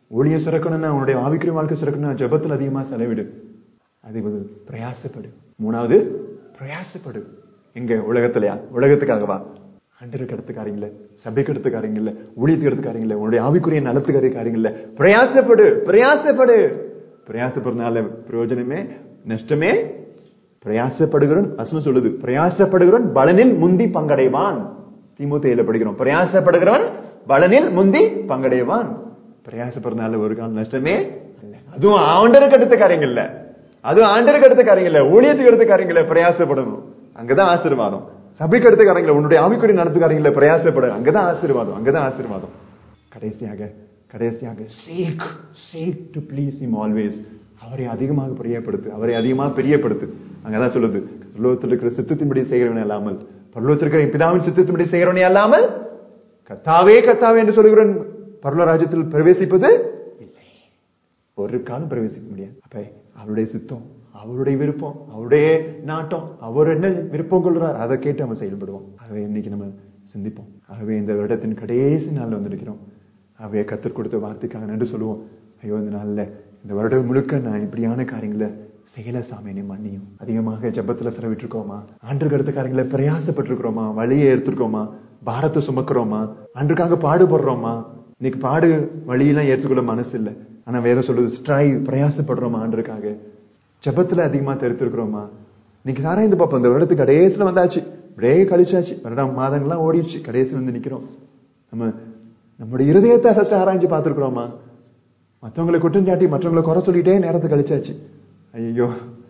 ஊழியம் சிறக்கணும்னா உன்னுடைய ஆவிக்குரிய வாழ்க்கை சிறக்கணும்னா ஜெபத்தில் அதிகமா செலவிடு அது ஒரு பிரயாசப்படு மூணாவது பிரயாசப்படு எங்க உலகத்திலயா உலகத்துக்காகவா அண்டருக்கு எடுத்துக்காரீங்கள சபைக்கு எடுத்துக்காரீங்கல்ல ஊழியத்துக்கு எடுத்துக்காரீங்கல்ல உன்னுடைய ஆவிக்குரிய நலத்துக்கு காரியங்கள்ல பிரயாசப்படு பிரயாசப்படு பிரயாசப்படுறதுனால பிரயோஜனமே நஷ்டமே பிரயாசப்படுகிறவன் வசனம் சொல்லுது பிரயாசப்படுகிறவன் பலனில் முந்தி பங்கடைவான் திமுத்தையில படிக்கிறோம் பிரயாசப்படுகிறவன் பலனில் முந்தி பங்கடைவான் பிரயாசப்படுறதுனால ஒரு காலம் நஷ்டமே இல்ல அதுவும் ஆண்டருக்கு எடுத்த காரியங்கள் இல்ல அதுவும் ஆண்டருக்கு எடுத்த காரியங்கள் இல்ல ஊழியத்துக்கு எடுத்த காரியங்கள் இல்ல பிரயாசப்படணும் அங்கதான் ஆசீர்வாதம் சபைக்கு எடுத்த காரியங்கள் உன்னுடைய ஆவிக்குரிய நடத்து காரியங்களை பிரயாசப்படு அங்கதான் ஆசீர்வாதம் அங்கதான் ஆசீர்வாதம் கடைசியாக கடைசியாக seek seek to please him always அவரை அதிகமாக பிரியப்படுத்து அவரை அதிகமாக பிரியப்படுத்து அங்கதான் சொல்லுது பரலோகத்தில் இருக்கிற சித்தத்தின்படி செய்கிறவனே அல்லாமல் பரலோகத்தில் இருக்கிற என் பிதாவின் சித்தத்தின்படி செய்கிறவனே அல்லாமல் கத்தாவே கத்தாவே என்று சொல்கிறவன் பரலோ ராஜ்யத்தில் பிரவேசிப்பது இல்லை ஒரு காலம் பிரவேசிக்க முடியாது அப்ப அவருடைய சித்தம் அவருடைய விருப்பம் அவருடைய நாட்டம் அவர் என்ன விருப்பம் கொள்றார் அதை கேட்டு நம்ம செயல்படுவோம் ஆகவே இன்னைக்கு நம்ம சிந்திப்போம் ஆகவே இந்த வருடத்தின் கடைசி நாள்ல வந்திருக்கிறோம் ஆகவே கத்தர் கொடுத்த வார்த்தைக்காக நன்றி சொல்லுவோம் ஐயோ இந்த நாள்ல இந்த வருடம் முழுக்க நான் இப்படியான காரியங்களை செய்யல சாமி நீ மன்னியும் அதிகமாக ஜபத்துல செலவிட்டு இருக்கோமா ஆண்டுக்கு அடுத்த காரியங்களை பிரயாசப்பட்டிருக்கிறோமா வழியை எடுத்திருக்கோமா பாரத்தை சுமக்கிறோமா அன்றுக்காக பாடுபடுறோமா இன்னைக்கு பாடு வழியெல்லாம் ஏற்றுக்கொள்ள மனசு இல்லை ஆனா வேதம் சொல்லுது ஸ்ட்ரைவ் பிரயாசப்படுறோமா ஆண்டுக்காக ஜபத்துல அதிகமா தெரித்திருக்கிறோமா இன்னைக்கு ஆராய்ந்து பார்ப்போம் இந்த வருடத்துக்கு கடைசியில வந்தாச்சு இப்படியே கழிச்சாச்சு வருடம் மாதங்கள்லாம் ஓடிடுச்சு கடைசி வந்து நிக்கிறோம் நம்ம நம்முடைய இருதயத்தை ஃபர்ஸ்ட் ஆராய்ஞ்சு பார்த்துருக்குறோமா மற்றவங்களை குற்றஞ்சாட்டி மற்றவங்களை குறை சொல்லிட்டே நேரத்தை கழிச்சாச்சு ஐயோ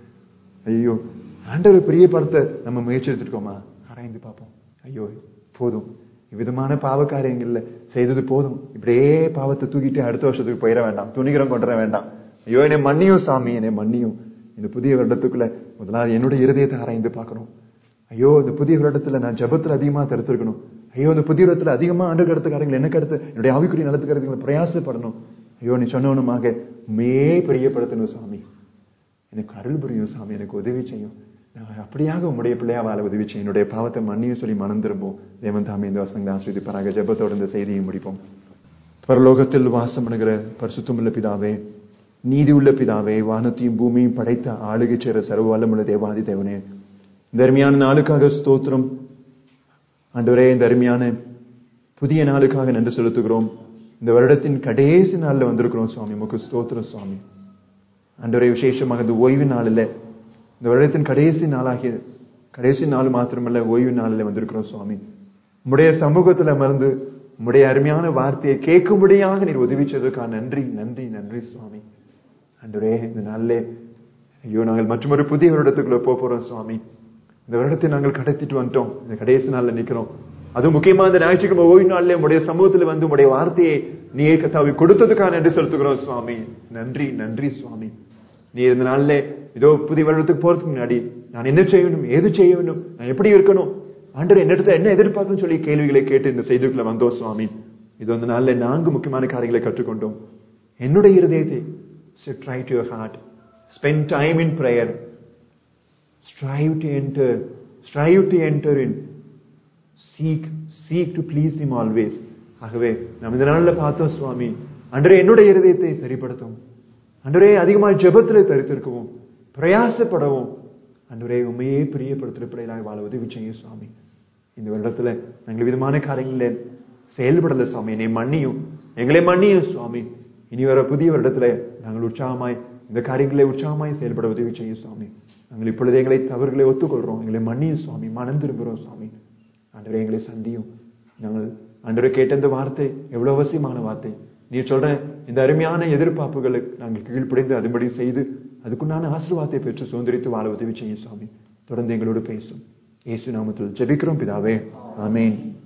ஐயோ ஆண்டவர் பிரியப்படுத்த நம்ம முயற்சி எடுத்துருக்கோமா ஆராய்ந்து பார்ப்போம் ஐயோ போதும் இவ்விதமான பாவ காரியங்கள்ல செய்தது போதும் இப்படியே பாவத்தை தூக்கிட்டு அடுத்த வருஷத்துக்கு போயிட வேண்டாம் துணிகரம் கொண்டுற வேண்டாம் ஐயோ என்னை மன்னியும் சாமி என்னை மன்னியும் இந்த புதிய வருடத்துக்குள்ள முதலாவது என்னுடைய இருதயத்தை ஆராய்ந்து பார்க்கணும் ஐயோ இந்த புதிய வருடத்துல நான் ஜபத்துல அதிகமா தடுத்திருக்கணும் ஐயோ இந்த புதிய வருடத்துல அதிகமா ஆண்டு அடுத்த காரியங்கள் எனக்கு அடுத்து என்னுடைய ஆவிக்குரிய நலத்துக்கு காரியங்களை பிரயாசப்படணும் ஐயோ நீ சொன்னவனுமாக மே பிரியப்படுத்தணும் சாமி எனக்கு அருள் புரியும் சாமி எனக்கு உதவி செய்யும் நான் அப்படியாக உங்களுடைய பிள்ளையா வாழ உதவி செய்யும் என்னுடைய பாவத்தை மன்னியும் சொல்லி மனம் திரும்பும் தேவன் தாமி இந்த வசனங்களை ஆஸ்வதிப்பாராக ஜபத்தோடு இந்த செய்தியை முடிப்போம் பரலோகத்தில் வாசம் பண்ணுகிற பரிசுத்தமுள்ள பிதாவே நீதி உள்ள பிதாவே வானத்தையும் பூமியும் படைத்த ஆளுகை சேர சர்வ வல்லமுள்ள தேவாதி தேவனே இந்த அருமையான நாளுக்காக ஸ்தோத்திரம் ஆண்டவரே இந்த அருமையான புதிய நாளுக்காக நன்றி செலுத்துகிறோம் இந்த வருடத்தின் கடைசி நாள்ல வந்திருக்கிறோம் சுவாமி உமக்கு ஸ்தோத்திரம் சுவாமி ஆண்டவரே விசேஷமாக இந்த ஓய்வு நாளில் இந்த வருடத்தின் கடைசி நாளாகிய கடைசி நாள் மாத்திரமல்ல ஓய்வு நாளில் வந்திருக்கிறோம் சுவாமி உம்முடைய சமூகத்தில் அமர்ந்து உம்முடைய அருமையான வார்த்தையை கேட்கும்படியாக நீர் உதவி செய்ததுக்காக நன்றி நன்றி நன்றி சுவாமி ஆண்டவரே இந்த நாளிலே ஐயோ நாங்கள் மற்றொரு புதிய வருடத்துக்குள்ள போக போறோம் சுவாமி இந்த வருடத்தை நாங்கள் கடத்திட்டு வந்துட்டோம் இந்த கடைசி நாள்ல நிக்கிறோம் அது முக்கியமா இந்த ஞாயிற்றுக்கிழமை ஓய்வு நாள்ல உடைய சமூகத்துல வந்து உடைய வார்த்தையை நீ கத்தாவை கொடுத்ததுக்காக நன்றி செலுத்துகிறோம் சுவாமி நன்றி நன்றி சுவாமி நீ இந்த நாள்ல ஏதோ புதிய வருடத்துக்கு போறதுக்கு முன்னாடி நான் என்ன செய்யணும் ஏது செய்ய வேண்டும் நான் எப்படி இருக்கணும் ஆண்டர் என்னிடத்துல என்ன எதிர்பார்க்கணும்னு சொல்லி கேள்விகளை கேட்டு இந்த செய்திக்குள்ள வந்தோம் சுவாமி இது வந்து நாள்ல நான்கு முக்கியமான காரியங்களை கற்றுக்கொண்டோம் என்னுடைய இருதயத்தை try to your heart spend time in prayer strive to enter strive to enter in seek seek to please him always ஆகவே நம்ம இந்த நாள்ல பார்த்தோம் சுவாமி அன்றே என்னுடைய இருதயத்தை சரிப்படுத்தும் அன்றே அதிகமாக ஜெபத்தில் தரித்திருக்கவும் பிரயாசப்படவும் அன்றே உண்மையே பிரியப்படுத்துகிற பிள்ளைகளாக வாழ உதவி செய்யும் சுவாமி இந்த வருடத்துல நாங்கள் விதமான காரியங்களில் செயல்படல சுவாமி என்னை மன்னியும் எங்களை மன்னியும் சுவாமி இனி வர புதிய வருடத்துல நாங்கள் உற்சாகமாய் இந்த காரியங்களை உற்சாகமாய் செயல்பட உதவி செய்யும் சுவாமி நாங்கள் இப்பொழுது எங்களை தவறுகளை ஒத்துக்கொள்றோம் எங்களை மன்னியும் சுவாமி மனம் திரும்புகிறோம் சுவாமி ஆண்டவரே எங்களை சந்தியும் நாங்கள் ஆண்டவரை கேட்ட இந்த வார்த்தை எவ்வளவு அவசியமான வார்த்தை நீ சொல்ற இந்த அருமையான எதிர்பார்ப்புகளுக்கு நாங்கள் கீழ்ப்படிந்து அதுபடி செய்து அதுக்குண்டான ஆசீர்வாதத்தை பெற்று சுதந்திரித்து வாழ உதவி செய்யும் சுவாமி தொடர்ந்து எங்களோடு பேசும் இயேசு நாமத்தில் ஜெபிக்கிறோம் பிதாவே ஆமேன்